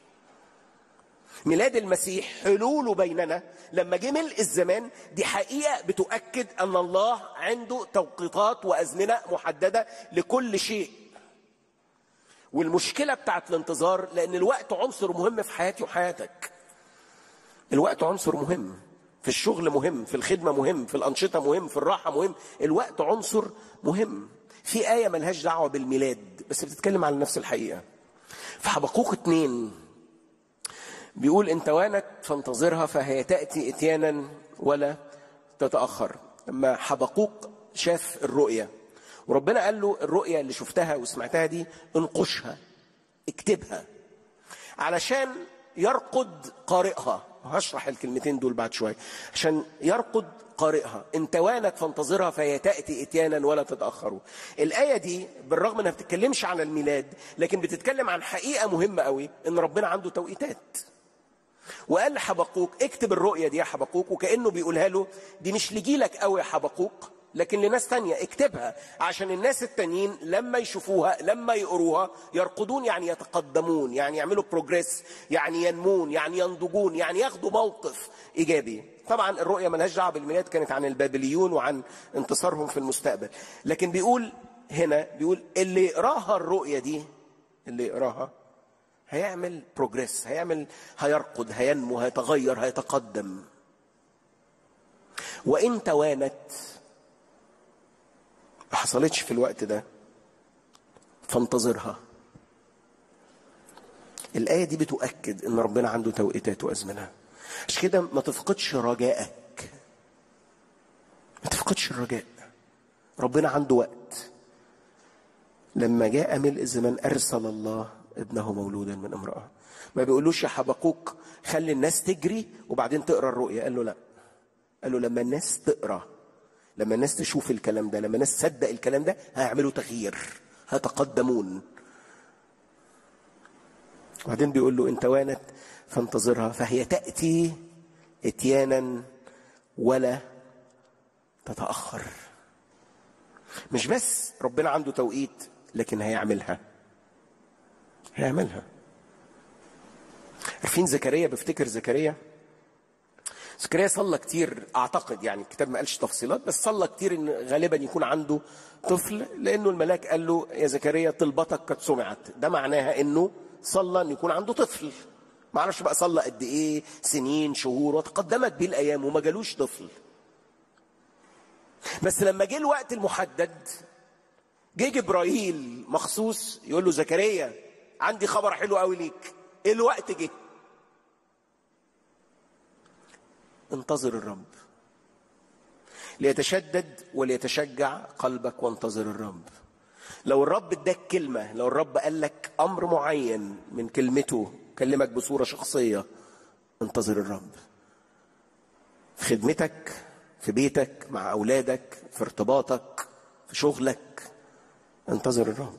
ميلاد المسيح حلوله بيننا لما جه ملء الزمان دي حقيقة بتؤكد أن الله عنده توقيتات وأزمنة محددة لكل شيء والمشكلة بتاعت الانتظار لأن الوقت عنصر مهم في حياتي وحياتك الوقت عنصر مهم في الشغل مهم في الخدمة مهم في الأنشطة مهم في الراحة مهم الوقت عنصر مهم في آية ملهاش دعوة بالميلاد بس بتتكلم عن نفس الحقيقة في حبقوق اتنين بيقول ان توانت فانتظرها فهي تاتي اتيانا ولا تتاخر لما حبقوق شاف الرؤيه وربنا قال له الرؤيه اللي شفتها وسمعتها دي انقشها اكتبها علشان يرقد قارئها هشرح الكلمتين دول بعد شويه عشان يرقد قارئها ان توانت فانتظرها فهي تاتي اتيانا ولا تتاخر الايه دي بالرغم انها بتتكلمش عن الميلاد لكن بتتكلم عن حقيقه مهمه قوي ان ربنا عنده توقيتات وقال لحبقوق اكتب الرؤية دي يا حبقوق وكأنه بيقولها له دي مش لجيلك قوي يا حبقوق لكن لناس تانية اكتبها عشان الناس التانيين لما يشوفوها لما يقروها يرقدون يعني يتقدمون يعني يعملوا بروجريس يعني ينمون يعني ينضجون يعني ياخدوا موقف ايجابي طبعا الرؤية ملهاش دعوة بالميلاد كانت عن البابليون وعن انتصارهم في المستقبل لكن بيقول هنا بيقول اللي يقراها الرؤية دي اللي يقراها هيعمل بروجريس هيعمل هيرقد هينمو هيتغير هيتقدم وان توانت ما حصلتش في الوقت ده فانتظرها الآية دي بتؤكد إن ربنا عنده توقيتات وأزمنة عشان كده ما تفقدش رجائك ما تفقدش الرجاء ربنا عنده وقت لما جاء ملء الزمان أرسل الله ابنه مولودا من امرأة ما بيقولوش يا حبقوق خلي الناس تجري وبعدين تقرا الرؤيا قال له لا قال له لما الناس تقرا لما الناس تشوف الكلام ده لما الناس تصدق الكلام ده هيعملوا تغيير هيتقدمون وبعدين بيقول له ان توانت فانتظرها فهي تاتي اتيانا ولا تتاخر مش بس ربنا عنده توقيت لكن هيعملها هيعملها عارفين زكريا بفتكر زكريا زكريا صلى كتير اعتقد يعني الكتاب ما قالش تفصيلات بس صلى كتير ان غالبا يكون عنده طفل لانه الملاك قال له يا زكريا طلبتك قد سمعت ده معناها انه صلى ان يكون عنده طفل ما اعرفش بقى صلى قد ايه سنين شهور وتقدمت بيه الايام وما جالوش طفل بس لما جه الوقت المحدد جه جبرائيل مخصوص يقول له زكريا عندي خبر حلو قوي ليك الوقت جه انتظر الرب ليتشدد وليتشجع قلبك وانتظر الرب لو الرب اداك كلمه لو الرب قال لك امر معين من كلمته كلمك بصوره شخصيه انتظر الرب في خدمتك في بيتك مع اولادك في ارتباطك في شغلك انتظر الرب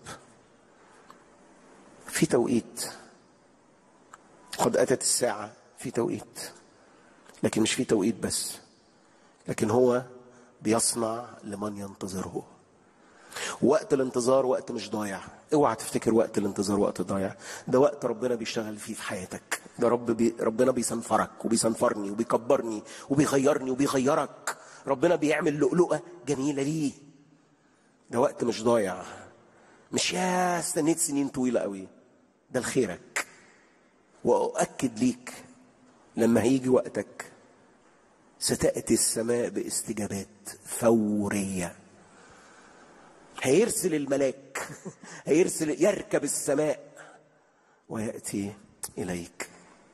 في توقيت قد اتت الساعه في توقيت لكن مش في توقيت بس لكن هو بيصنع لمن ينتظره وقت الانتظار وقت مش ضايع اوعى تفتكر وقت الانتظار وقت ضايع ده وقت ربنا بيشتغل فيه في حياتك ده رب بي ربنا بيسنفرك وبيسنفرني وبيكبرني وبيغيرني وبيغيرك ربنا بيعمل لؤلؤة جميلة ليه ده وقت مش ضايع مش يا استنيت سنين طويلة قوي ده لخيرك وأؤكد ليك لما هيجي وقتك ستأتي السماء باستجابات فورية هيرسل الملاك هيرسل يركب السماء ويأتي إليك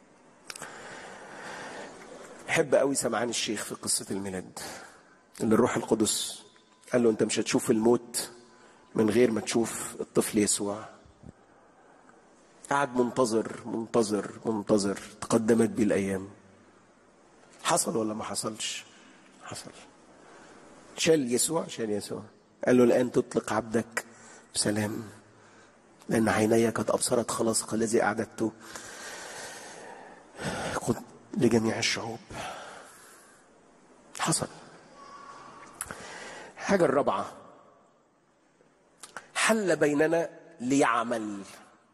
أحب قوي سمعان الشيخ في قصة الميلاد اللي الروح القدس قال له أنت مش هتشوف الموت من غير ما تشوف الطفل يسوع قعد منتظر منتظر منتظر تقدمت بيه الأيام حصل ولا ما حصلش حصل شال يسوع شال يسوع قال له الآن تطلق عبدك بسلام لأن عيني قد أبصرت خلاصك الذي أعددته قد لجميع الشعوب حصل الحاجة الرابعة حل بيننا ليعمل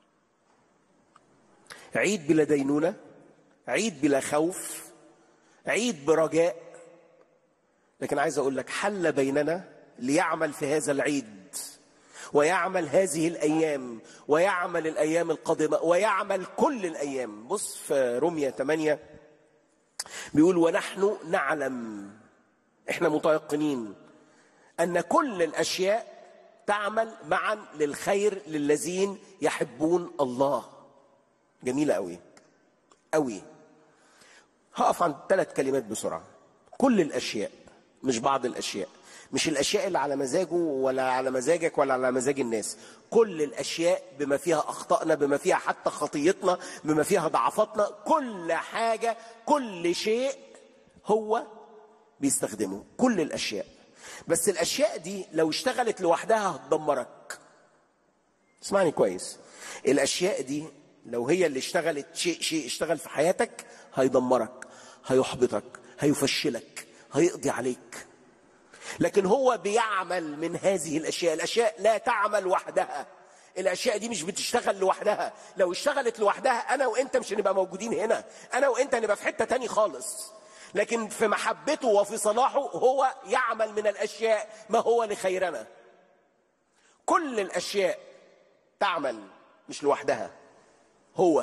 عيد بلا دينونة عيد بلا خوف عيد برجاء لكن عايز أقول لك حل بيننا ليعمل في هذا العيد ويعمل هذه الأيام ويعمل الأيام القادمة ويعمل كل الأيام بص في رمية 8 بيقول ونحن نعلم احنا متيقنين أن كل الأشياء تعمل معا للخير للذين يحبون الله جميلة قوي قوي هقف عند ثلاث كلمات بسرعة كل الأشياء مش بعض الأشياء مش الأشياء اللي على مزاجه ولا على مزاجك ولا على مزاج الناس كل الأشياء بما فيها أخطائنا بما فيها حتى خطيتنا بما فيها ضعفاتنا كل حاجة كل شيء هو بيستخدمه كل الأشياء بس الأشياء دي لو اشتغلت لوحدها هتدمرك اسمعني كويس الأشياء دي لو هي اللي اشتغلت شيء شيء اشتغل في حياتك هيدمرك هيحبطك هيفشلك هيقضي عليك لكن هو بيعمل من هذه الاشياء الاشياء لا تعمل وحدها الاشياء دي مش بتشتغل لوحدها لو اشتغلت لوحدها انا وانت مش هنبقى موجودين هنا انا وانت هنبقى في حته تاني خالص لكن في محبته وفي صلاحه هو يعمل من الاشياء ما هو لخيرنا كل الاشياء تعمل مش لوحدها هو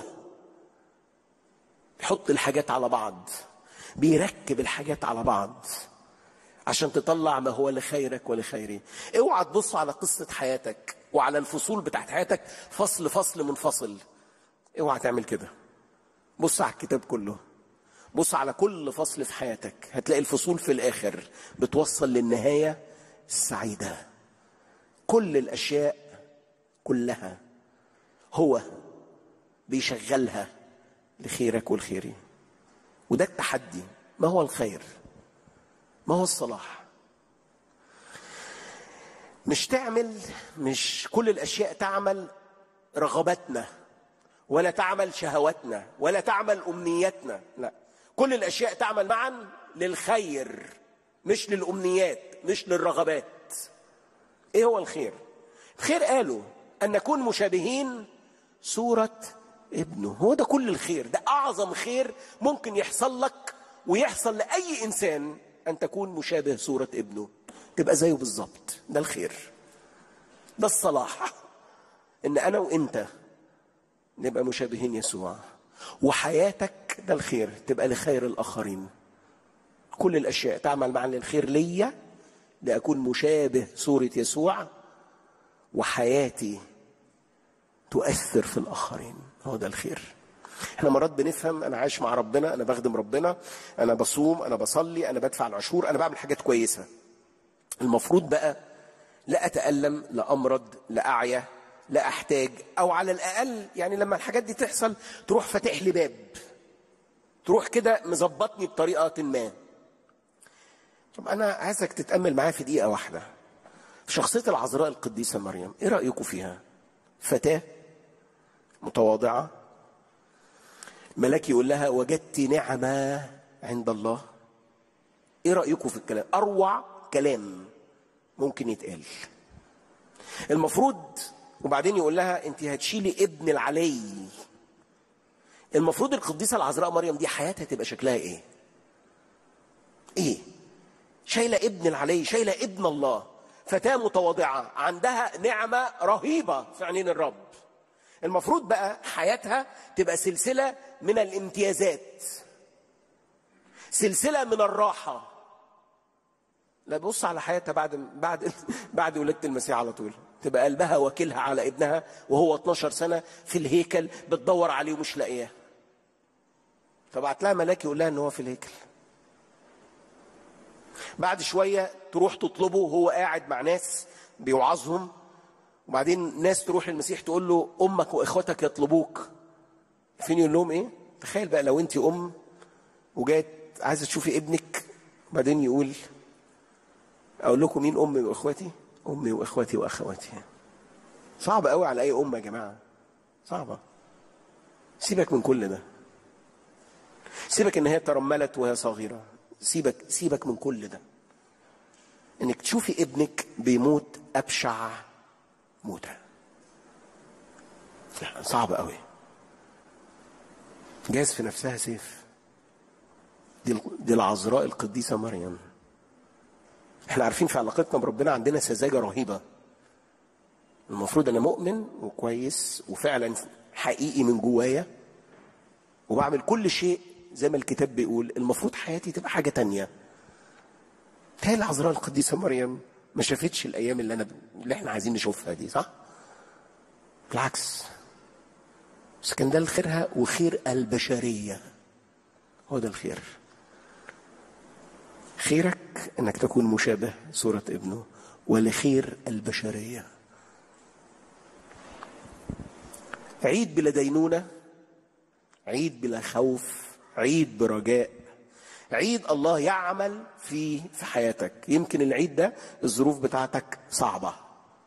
بيحط الحاجات على بعض بيركب الحاجات على بعض عشان تطلع ما هو لخيرك ولخيري اوعى تبص على قصة حياتك وعلى الفصول بتاعت حياتك فصل فصل منفصل اوعى تعمل كده بص على الكتاب كله بص على كل فصل في حياتك هتلاقي الفصول في الاخر بتوصل للنهاية السعيدة كل الاشياء كلها هو بيشغلها لخيرك والخيري وده التحدي ما هو الخير ما هو الصلاح مش تعمل مش كل الاشياء تعمل رغباتنا ولا تعمل شهواتنا ولا تعمل امنياتنا لا كل الاشياء تعمل معا للخير مش للامنيات مش للرغبات ايه هو الخير الخير قالوا ان نكون مشابهين صوره ابنه هو ده كل الخير ده اعظم خير ممكن يحصل لك ويحصل لاي انسان ان تكون مشابه صوره ابنه تبقى زيه بالظبط ده الخير ده الصلاح ان انا وانت نبقى مشابهين يسوع وحياتك ده الخير تبقى لخير الاخرين كل الاشياء تعمل معا للخير ليا لاكون مشابه صوره يسوع وحياتي تؤثر في الاخرين هو ده الخير احنا مرات بنفهم انا عايش مع ربنا انا بخدم ربنا انا بصوم انا بصلي انا بدفع العشور انا بعمل حاجات كويسه المفروض بقى لا اتالم لا امرض لا اعيا لا احتاج او على الاقل يعني لما الحاجات دي تحصل تروح فاتح لي باب تروح كده مظبطني بطريقه ما طب انا عايزك تتامل معايا في دقيقه واحده في شخصيه العذراء القديسه مريم ايه رايكم فيها فتاه متواضعه ملاك يقول لها وجدت نعمه عند الله ايه رايكم في الكلام اروع كلام ممكن يتقال المفروض وبعدين يقول لها انت هتشيلي ابن العلي المفروض القديسه العذراء مريم دي حياتها تبقى شكلها ايه ايه شايله ابن العلي شايله ابن الله فتاه متواضعه عندها نعمه رهيبه في عينين الرب المفروض بقى حياتها تبقى سلسله من الامتيازات سلسله من الراحه لا بص على حياتها بعد بعد بعد ولاده المسيح على طول تبقى قلبها واكلها على ابنها وهو 12 سنه في الهيكل بتدور عليه ومش لاقياه فبعت لها ملاك يقول لها ان هو في الهيكل بعد شويه تروح تطلبه وهو قاعد مع ناس بيوعظهم وبعدين ناس تروح للمسيح تقول له امك واخواتك يطلبوك فين يقول لهم ايه تخيل بقى لو انت ام وجات عايزه تشوفي ابنك وبعدين يقول اقول لكم مين امي واخواتي امي واخواتي واخواتي صعب قوي على اي امه يا جماعه صعبه سيبك من كل ده سيبك ان هي ترملت وهي صغيره سيبك سيبك من كل ده انك تشوفي ابنك بيموت ابشع موته صعب قوي جاز في نفسها سيف دي دي العذراء القديسه مريم احنا عارفين في علاقتنا بربنا عندنا سذاجه رهيبه المفروض انا مؤمن وكويس وفعلا حقيقي من جوايا وبعمل كل شيء زي ما الكتاب بيقول المفروض حياتي تبقى حاجه تانية هي العذراء القديسه مريم ما شافتش الايام اللي انا اللي احنا عايزين نشوفها دي صح بالعكس بس كان ده لخيرها وخير البشريه هو ده الخير خيرك انك تكون مشابه صوره ابنه ولخير البشريه عيد بلا دينونه عيد بلا خوف عيد برجاء عيد الله يعمل فيه في حياتك يمكن العيد ده الظروف بتاعتك صعبة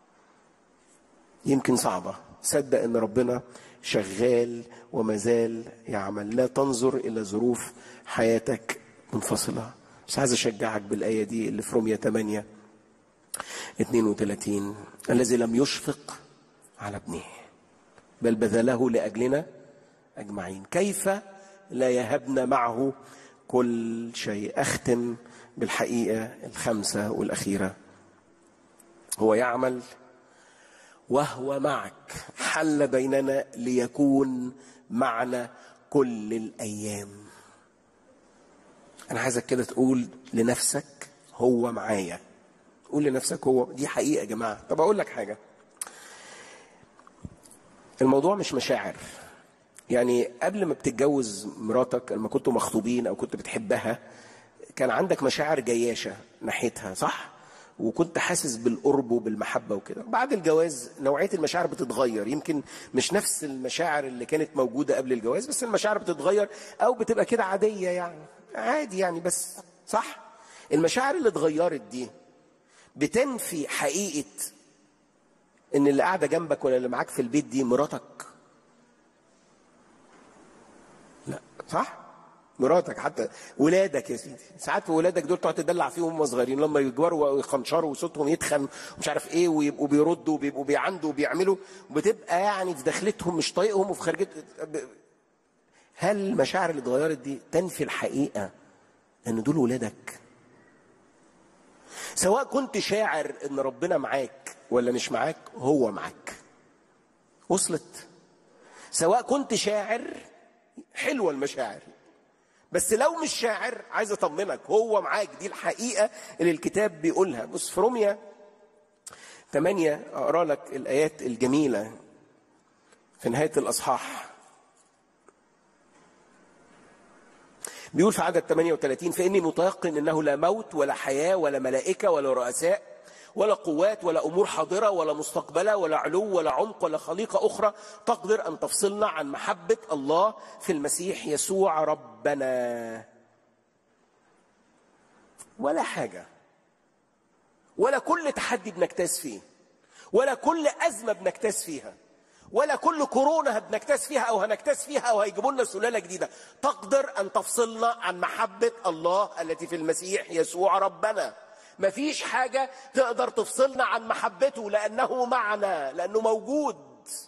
يمكن صعبة صدق ان ربنا شغال وما زال يعمل لا تنظر الى ظروف حياتك منفصلة بس عايز اشجعك بالآية دي اللي في رومية 8 32 الذي لم يشفق على ابنه بل بذله لأجلنا أجمعين كيف لا يهبنا معه كل شيء أختم بالحقيقة الخمسة والأخيرة هو يعمل وهو معك حل بيننا ليكون معنا كل الأيام أنا عايزك كده تقول لنفسك هو معايا قول لنفسك هو دي حقيقة يا جماعة طب أقول لك حاجة الموضوع مش مشاعر يعني قبل ما بتتجوز مراتك لما كنتوا مخطوبين او كنت بتحبها كان عندك مشاعر جياشه ناحيتها صح وكنت حاسس بالقرب وبالمحبه وكده بعد الجواز نوعيه المشاعر بتتغير يمكن مش نفس المشاعر اللي كانت موجوده قبل الجواز بس المشاعر بتتغير او بتبقى كده عاديه يعني عادي يعني بس صح المشاعر اللي اتغيرت دي بتنفي حقيقه ان اللي قاعده جنبك ولا اللي معاك في البيت دي مراتك لا صح مراتك حتى ولادك يا سيدي ساعات في ولادك دول تقعد تدلع فيهم وهم صغيرين لما يكبروا ويخنشروا وصوتهم يتخن ومش عارف ايه ويبقوا بيردوا وبيبقوا بيعندوا وبيعملوا بتبقى يعني في دخلتهم مش طايقهم وفي خارجت هل المشاعر اللي اتغيرت دي تنفي الحقيقه ان دول ولادك سواء كنت شاعر ان ربنا معاك ولا مش معاك هو معاك وصلت سواء كنت شاعر حلوه المشاعر بس لو مش شاعر عايز اطمنك هو معاك دي الحقيقه اللي الكتاب بيقولها بص في روميا 8 اقرا لك الايات الجميله في نهايه الاصحاح بيقول في عدد 38 فاني متيقن انه لا موت ولا حياه ولا ملائكه ولا رؤساء ولا قوات ولا امور حاضره ولا مستقبله ولا علو ولا عمق ولا خليقه اخرى تقدر ان تفصلنا عن محبه الله في المسيح يسوع ربنا ولا حاجه ولا كل تحدي بنجتاز فيه ولا كل ازمه بنجتاز فيها ولا كل كورونا بنجتاز فيها او هنجتاز فيها او هيجيبوا لنا سلاله جديده تقدر ان تفصلنا عن محبه الله التي في المسيح يسوع ربنا مفيش حاجة تقدر تفصلنا عن محبته لأنه معنا لأنه موجود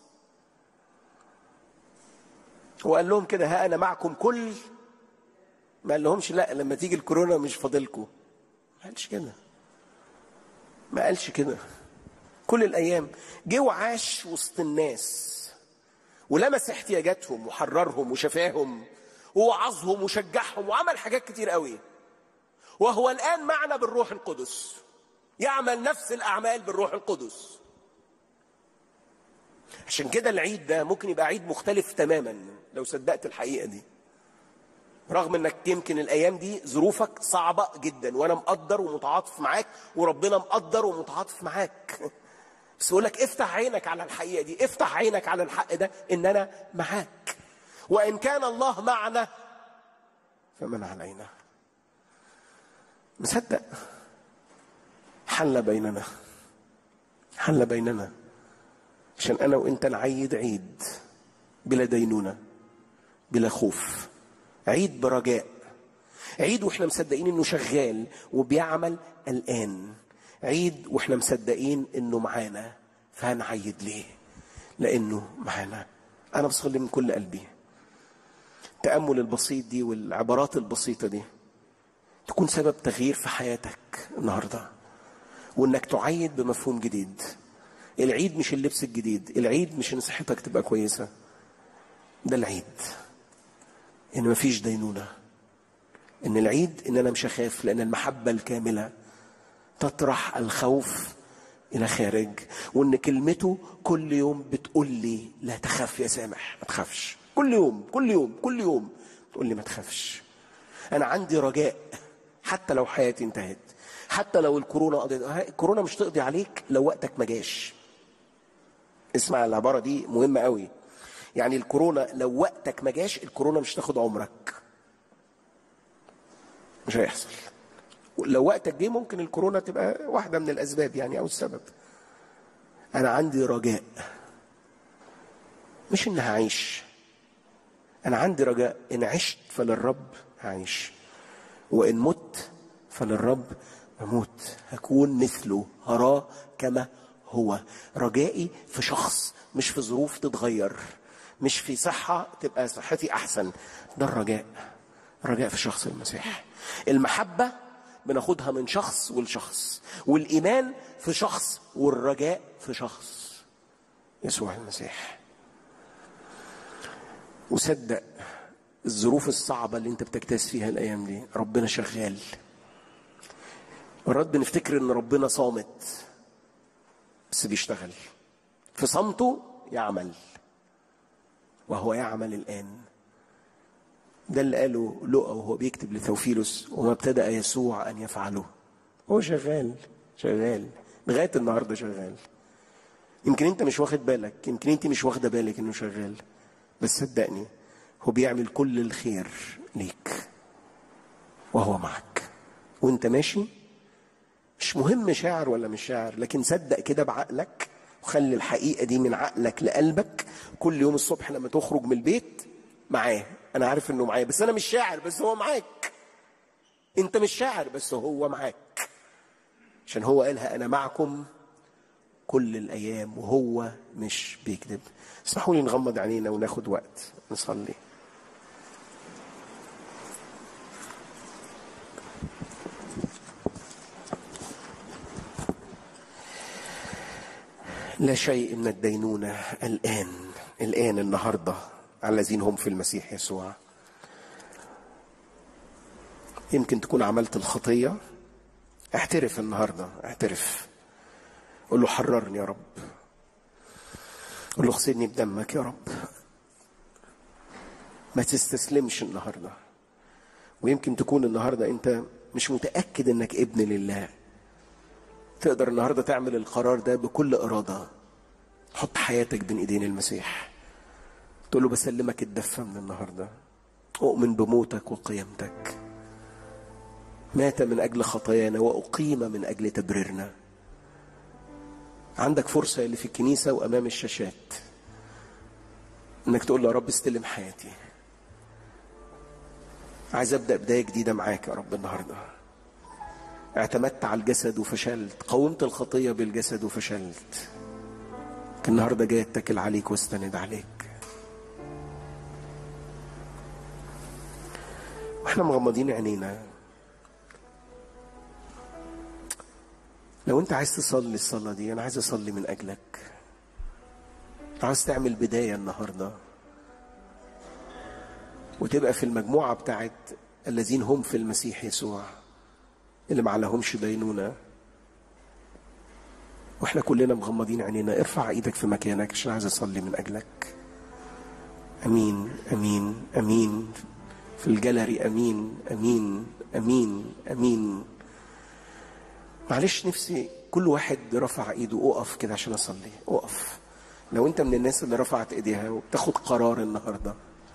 وقال لهم كده ها أنا معكم كل ما قال لهمش لا لما تيجي الكورونا مش فاضلكم ما قالش كده ما قالش كده كل الأيام جه وعاش وسط الناس ولمس احتياجاتهم وحررهم وشفاهم ووعظهم وشجعهم وعمل حاجات كتير قوي وهو الآن معنا بالروح القدس يعمل نفس الأعمال بالروح القدس عشان كده العيد ده ممكن يبقى عيد مختلف تماما لو صدقت الحقيقة دي رغم انك يمكن الايام دي ظروفك صعبة جدا وانا مقدر ومتعاطف معاك وربنا مقدر ومتعاطف معاك بس اقول لك افتح عينك على الحقيقة دي افتح عينك على الحق ده ان انا معاك وان كان الله معنا فمن علينا مصدق حل بيننا حل بيننا عشان انا وانت نعيد عيد بلا دينونه بلا خوف عيد برجاء عيد واحنا مصدقين انه شغال وبيعمل الان عيد واحنا مصدقين انه معانا فهنعيد ليه لانه معانا انا بصلي من كل قلبي التامل البسيط دي والعبارات البسيطه دي تكون سبب تغيير في حياتك النهارده وانك تعيد بمفهوم جديد العيد مش اللبس الجديد العيد مش ان صحتك تبقى كويسه ده العيد ان مفيش دينونه ان العيد ان انا مش هخاف لان المحبه الكامله تطرح الخوف الى خارج وان كلمته كل يوم بتقول لي لا تخاف يا سامح ما تخافش كل يوم كل يوم كل يوم تقول لي ما تخافش انا عندي رجاء حتى لو حياتي انتهت حتى لو الكورونا قضيت الكورونا مش تقضي عليك لو وقتك ما جاش اسمع العباره دي مهمه قوي يعني الكورونا لو وقتك ما جاش الكورونا مش تاخد عمرك مش هيحصل لو وقتك جه ممكن الكورونا تبقى واحده من الاسباب يعني او السبب انا عندي رجاء مش ان هعيش انا عندي رجاء ان عشت فللرب هعيش وان مت فللرب اموت هكون مثله هراه كما هو رجائي في شخص مش في ظروف تتغير مش في صحة تبقى صحتي أحسن ده الرجاء رجاء في شخص المسيح المحبة بناخدها من شخص ولشخص والإيمان في شخص والرجاء في شخص يسوع المسيح وصدق الظروف الصعبة اللي انت بتجتاز فيها الأيام دي ربنا شغال مرات بنفتكر ان ربنا صامت بس بيشتغل في صمته يعمل وهو يعمل الآن ده اللي قاله لقى وهو بيكتب لثوفيلوس وما ابتدأ يسوع أن يفعله هو شغال شغال لغاية النهاردة شغال يمكن انت مش واخد بالك يمكن انت مش واخدة بالك انه شغال بس صدقني هو بيعمل كل الخير ليك وهو معك وانت ماشي مش مهم شاعر ولا مش شاعر لكن صدق كده بعقلك وخلي الحقيقه دي من عقلك لقلبك كل يوم الصبح لما تخرج من البيت معاه انا عارف انه معايا بس انا مش شاعر بس هو معاك انت مش شاعر بس هو معاك عشان هو قالها انا معكم كل الايام وهو مش بيكذب اسمحوا لي نغمض عينينا وناخد وقت نصلي لا شيء من الدينونة الآن الآن النهاردة على الذين هم في المسيح يسوع يمكن تكون عملت الخطية اعترف النهاردة اعترف قول له حررني يا رب قول له اغسلني بدمك يا رب ما تستسلمش النهاردة ويمكن تكون النهاردة انت مش متأكد انك ابن لله تقدر النهارده تعمل القرار ده بكل اراده حط حياتك بين ايدين المسيح تقول له بسلمك الدفه من النهارده اؤمن بموتك وقيامتك مات من اجل خطايانا واقيم من اجل تبريرنا عندك فرصه اللي في الكنيسه وامام الشاشات انك تقول له يا رب استلم حياتي عايز ابدا بدايه جديده معاك يا رب النهارده اعتمدت على الجسد وفشلت قومت الخطية بالجسد وفشلت النهارده جاي اتكل عليك واستند عليك واحنا مغمضين عينينا لو انت عايز تصلي الصلاة دي انا عايز اصلي من اجلك عايز تعمل بداية النهاردة وتبقى في المجموعة بتاعت الذين هم في المسيح يسوع اللي ما عليهمش دينونة واحنا كلنا مغمضين عينينا ارفع ايدك في مكانك عشان عايز اصلي من اجلك امين امين امين في الجاليري امين امين امين امين معلش نفسي كل واحد رفع ايده اقف كده عشان اصلي اقف لو انت من الناس اللي رفعت ايديها وبتاخد قرار النهارده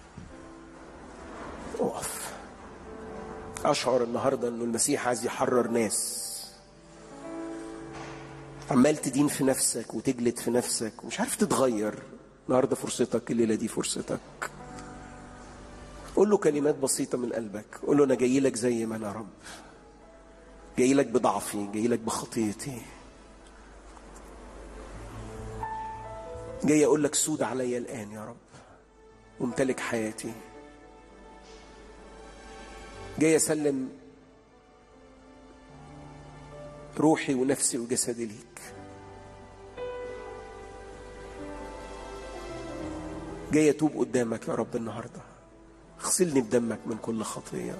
اقف اشعر النهارده انه المسيح عايز يحرر ناس عمال تدين في نفسك وتجلد في نفسك ومش عارف تتغير النهارده فرصتك الليله دي فرصتك قول له كلمات بسيطه من قلبك قول له انا جاي لك زي ما انا يا رب جاي لك بضعفي جاي لك بخطيتي جاي اقول لك سود عليا الان يا رب وامتلك حياتي جاي اسلم روحي ونفسي وجسدي ليك جاي اتوب قدامك يا رب النهارده اغسلني بدمك من كل خطيه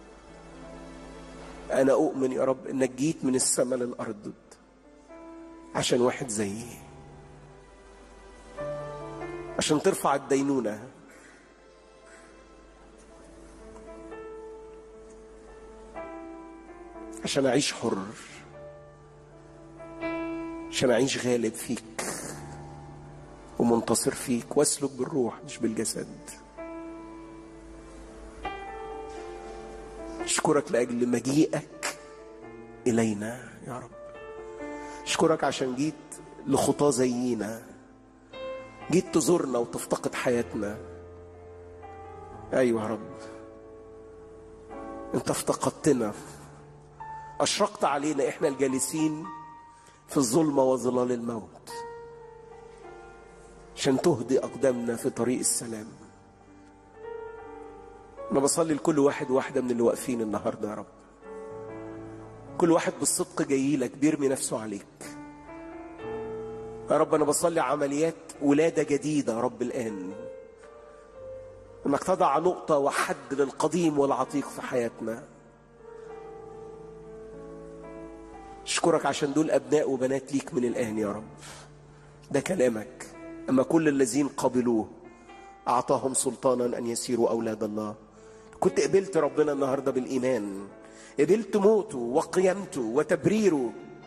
انا اؤمن يا رب انك جيت من السماء للارض عشان واحد زيي عشان ترفع الدينونه عشان اعيش حر عشان اعيش غالب فيك ومنتصر فيك واسلك بالروح مش بالجسد اشكرك لاجل مجيئك الينا يا رب اشكرك عشان جيت لخطاه زينا جيت تزورنا وتفتقد حياتنا ايوه يا رب انت افتقدتنا اشرقت علينا احنا الجالسين في الظلمه وظلال الموت عشان تهدي اقدامنا في طريق السلام انا بصلي لكل واحد واحده من اللي واقفين النهارده يا رب كل واحد بالصدق جاي لك بيرمي نفسه عليك يا رب انا بصلي عمليات ولاده جديده يا رب الان انك تضع نقطه وحد للقديم والعتيق في حياتنا اشكرك عشان دول ابناء وبنات ليك من الان يا رب ده كلامك اما كل الذين قبلوه اعطاهم سلطانا ان يسيروا اولاد الله كنت قبلت ربنا النهارده بالايمان قبلت موته وقيامته وتبريره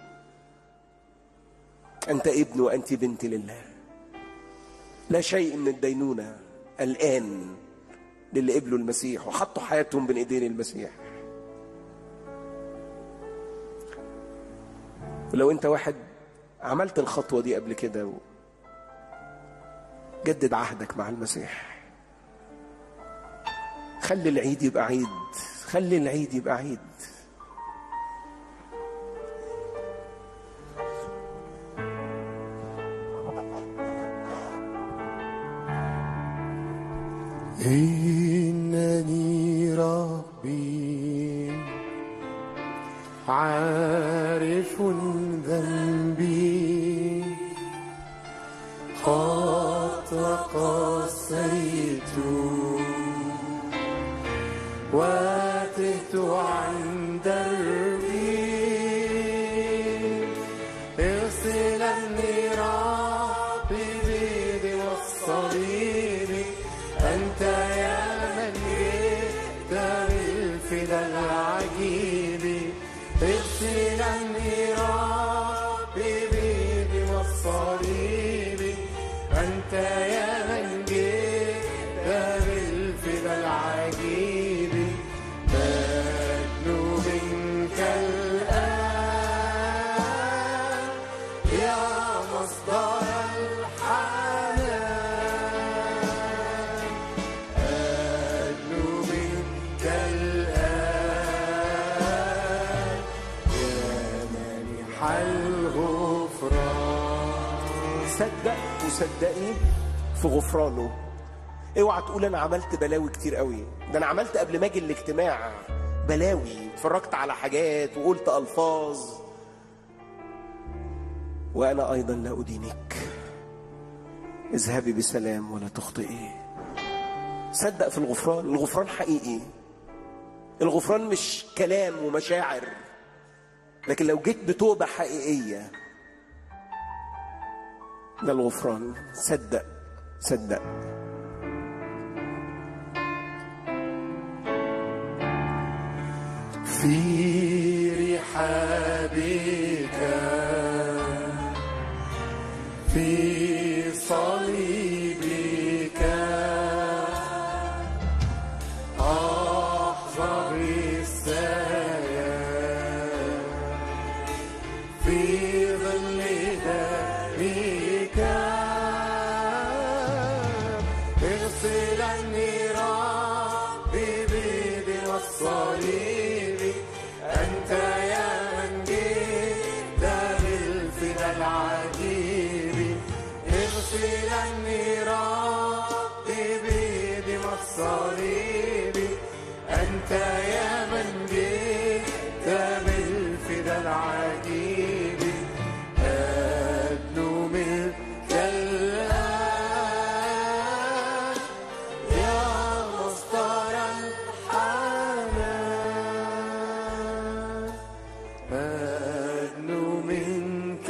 انت ابن وانت بنت لله لا شيء من الدينونه الان للي قبلوا المسيح وحطوا حياتهم بين ايدين المسيح ولو انت واحد عملت الخطوه دي قبل كده جدد عهدك مع المسيح خلي العيد يبقى عيد خلي العيد يبقى عيد إنني ربي عارف ذنبي قد تقصيت وتهت عن دربي اغسلني ربي بيد والصليب أنت يا من جئت بالفدا العجيب اغسلني ربي بيد والصليب أنت يا من جئت بالفدا العجيب بدل منك الآن يا مصدر الحنان أدنو منك الآن يا مانح الغفران صدق وصدقني في غفرانه اوعى تقول انا عملت بلاوي كتير قوي ده انا عملت قبل ما اجي الاجتماع بلاوي اتفرجت على حاجات وقلت الفاظ وانا ايضا لا ادينك اذهبي بسلام ولا تخطئي صدق في الغفران الغفران حقيقي الغفران مش كلام ومشاعر لكن لو جيت بتوبه حقيقيه ده الغفران صدق صدق في رحابك في صليبك أحظى السير في ظل الصليب أنت يا من جئت بالفدا العجيب اغسل النيران بدم الصليب أنت يا من جئت بالفدا العجيب أدنو منك الآن يا مصدر الحنان أدنو منك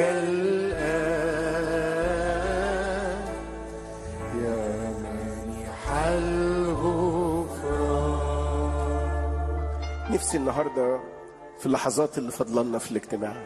الآن يا منيح الغفران نفسي النهارده في اللحظات اللي فضلنا في الاجتماع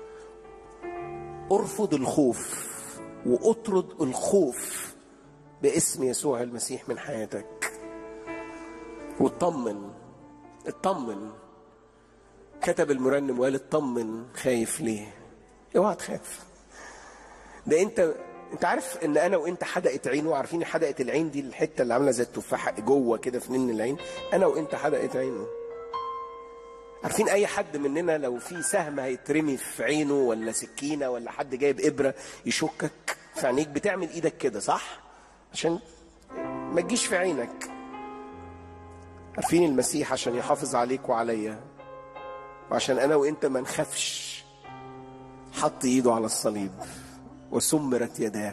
ارفض الخوف واطرد الخوف باسم يسوع المسيح من حياتك واطمن اطمن كتب المرنم وقال اطمن خايف ليه اوعى تخاف ده انت انت عارف ان انا وانت حدقه عين وعارفين حدقه العين دي الحته اللي عامله زي التفاحه جوه كده في نن العين انا وانت حدقه عين عارفين اي حد مننا لو في سهم هيترمي في عينه ولا سكينه ولا حد جايب ابره يشكك في عينيك بتعمل ايدك كده صح عشان ما تجيش في عينك عارفين المسيح عشان يحافظ عليك وعليا وعشان انا وانت ما نخافش حط ايده على الصليب وسمرت يداه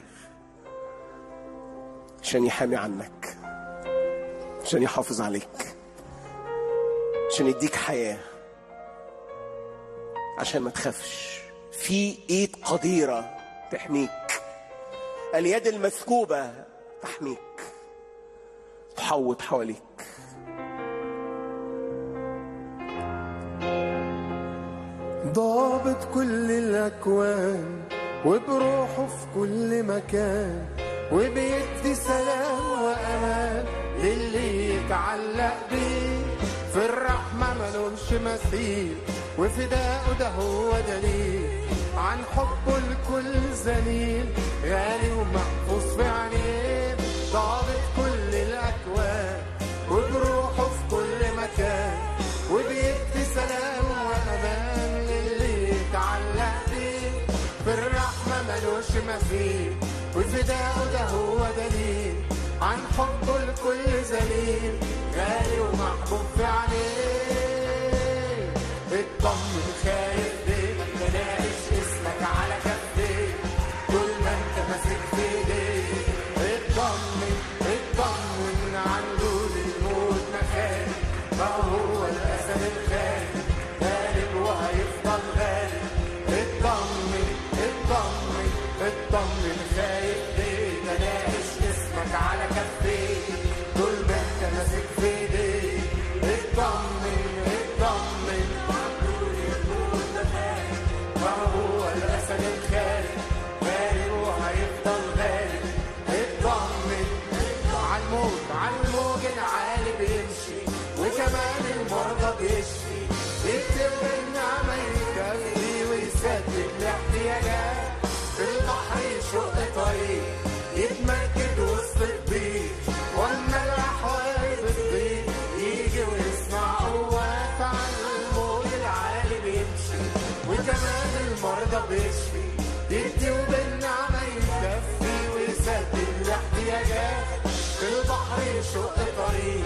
عشان يحامي عنك عشان يحافظ عليك عشان يديك حياة عشان ما تخافش في ايد قديرة تحميك اليد المثكوبة تحميك تحوط حواليك ضابط كل الأكوان وبروحه في كل مكان وبيدي سلام وأمان للي يتعلق بيه في الرحمة ملوش مثيل وفداءه ده هو دليل عن حبه لكل ذليل غالي ومحفوظ في عينيه ضابط كل الأكوان وبروحه في كل مكان وبيدي سلام وأمان للي يتعلق بيه في الرحمة ملوش مثيل وفداءه ده هو دليل عن حبه لكل ذليل غالي ومحبوب في عينيه اطمن خايف ليه ما تلاقيش اسمك على كفيه طول ما انت ماسك في ايديه اطمن اطمن عن دون الموت مكان ما هو الاسد الخالد غالب وهيفضل غالب اطمن اطمن اطمن خايف ليه ما تلاقيش اسمك على كفيه طول ما انت ماسك في ايديه اطمن اطمن ما هو الاسد الخالد غالب وهيفضل غالب اطمن عالموت عالموج العالي بيمشي وكمان المرضى بيشفي يكتب النعمة يكفي ويسدد الاحتياجات في البحر يشق طريق يتمجد وسط الضيق واما الاحوال بتضيق يجي ويصنع قوات على الموج العالي بيمشي وكمان المرضى بيشفي يدي وبالنعمة يكفي ويسدد الاحتياجات في البحر يشق طريق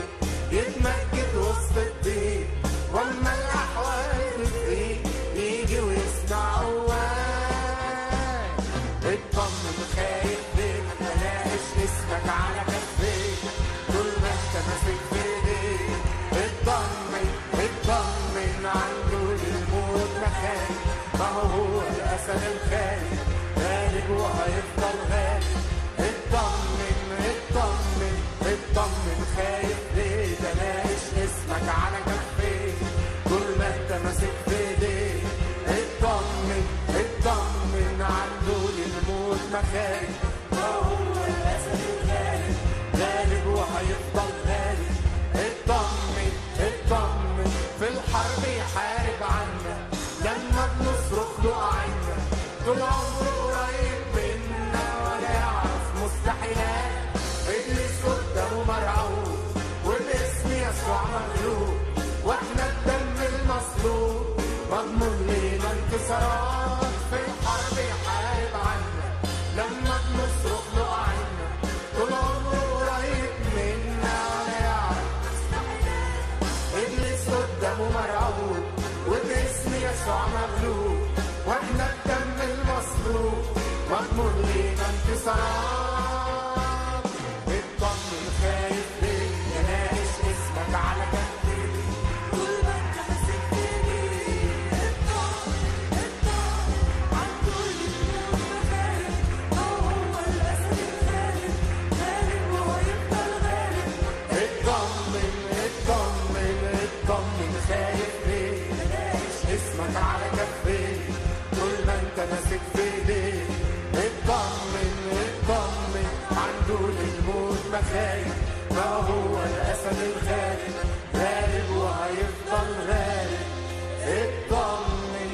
خايف ما هو الأسد الغالب غالب وهيفضل غالب اطمن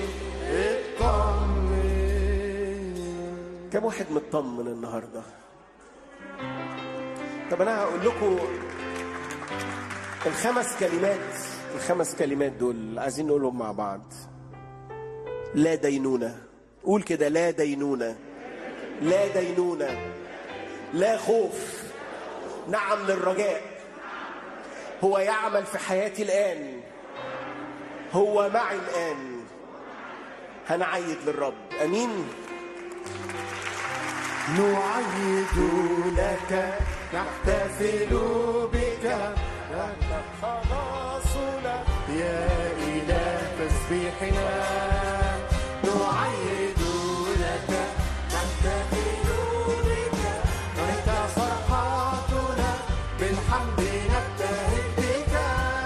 اطمن كم واحد مطمن النهارده طب انا هقول لكم الخمس كلمات الخمس كلمات دول عايزين نقولهم مع بعض لا دينونة قول كده لا دينونة لا دينونة لا خوف نعم للرجاء هو يعمل في حياتي الآن هو معي الآن هنعيد للرب أمين نعيد لك نحتفل بك لك خلاصنا يا إله تسبيحنا نعيد لك نحتفل بك أنت فرحاتنا بالحمد نبتهج بك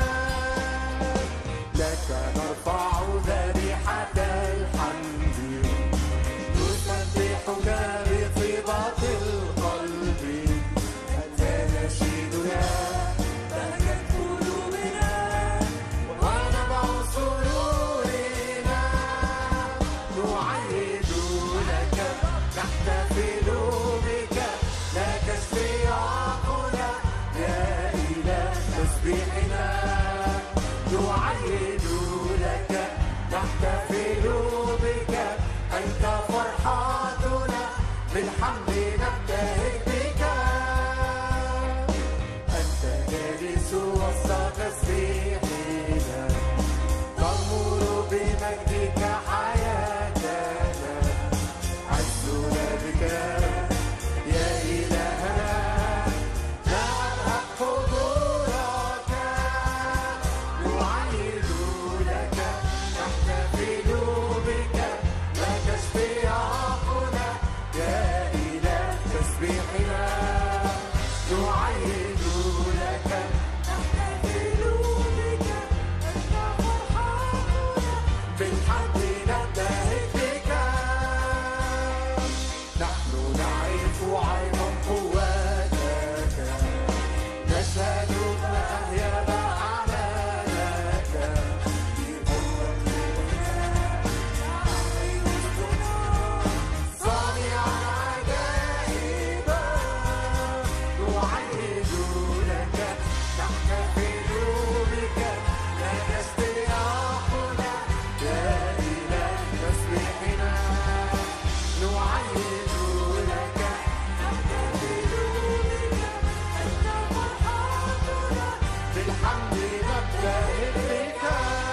لك نرفع ذبيحة الحمد نسبحك بطيبة القلب أنت نشيدنا بهجت قلوبنا ونبع سرورنا نعيد لك نحتفل بك لك اشتياقنا يا إله تسبيحنا نعيد لك نحتفل بك أنت فرحاتنا بالحمد نبتهج بك أنت جالس وسط تسبيحنا تغمر بمجدك حياتنا عزنا بك يا إلهنا نعلق حضورك نعيد لك نحتفل بك لك اشتياقنا يا إله تسبيحنا نعيد لك نحتفل بك أنت فرحاتنا بالحمد نبتهج بك نحن نعرف عظم قوتك نشهد ما أهيب أعمالك صانع عجائب نعيد لك نحتفل بك لك اشتياقنا يا إله تسبيحنا نعيد لك نحتفل بك أنت فرحاتنا بالحمد نبتهج بك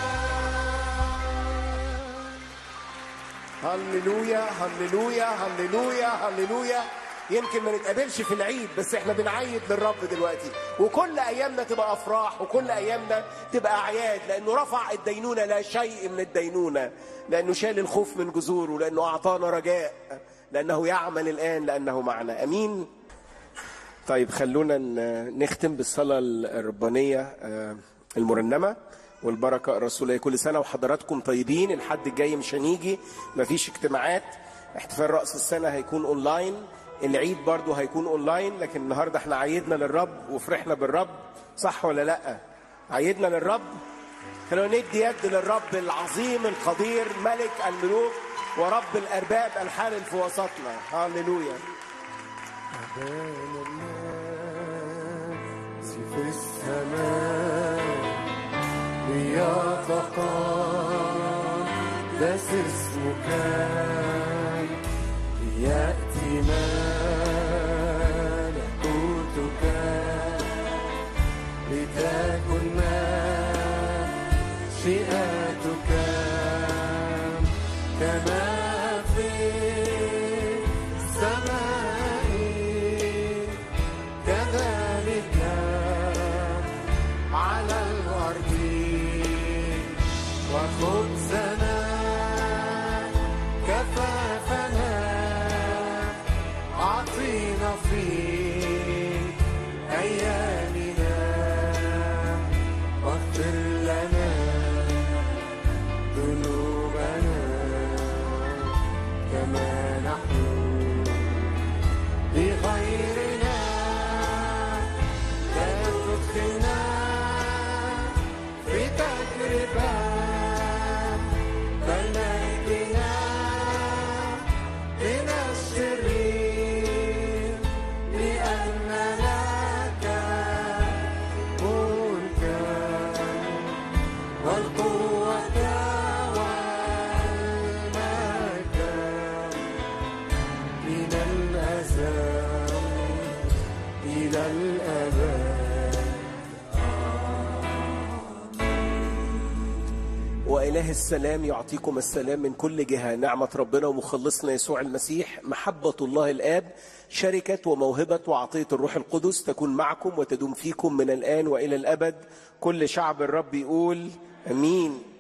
هللويا هللويا هللويا هللويا يمكن ما نتقابلش في العيد بس احنا بنعيد للرب دلوقتي وكل ايامنا تبقى افراح وكل ايامنا تبقى اعياد لانه رفع الدينونه لا شيء من الدينونه لانه شال الخوف من جذوره لانه اعطانا رجاء لانه يعمل الان لانه معنا امين طيب خلونا ن- نختم بالصلاه الربانيه آه، المرنمه والبركه الرسوليه كل سنه وحضراتكم طيبين الحد الجاي مش هنيجي مفيش اجتماعات احتفال راس السنه هيكون اونلاين العيد برضو هيكون اونلاين لكن النهارده احنا عيدنا للرب وفرحنا بالرب صح ولا لا عيدنا للرب خلونا ندي يد للرب العظيم القدير ملك الملوك ورب الارباب الحالل في وسطنا هللويا أبان الناس في السماء ليتقدس اسمك ليأتي ملكوتك لتكن مشيئتك كما في السماء كذلك على الأرض وخبزنا كفافنا أعطينا في أيامنا واغفر لنا ذنوبنا كما نحن لغيرنا إله السلام يعطيكم السلام من كل جهة نعمة ربنا ومخلصنا يسوع المسيح محبة الله الآب شركة وموهبة وعطية الروح القدس تكون معكم وتدوم فيكم من الآن وإلى الأبد كل شعب الرب يقول أمين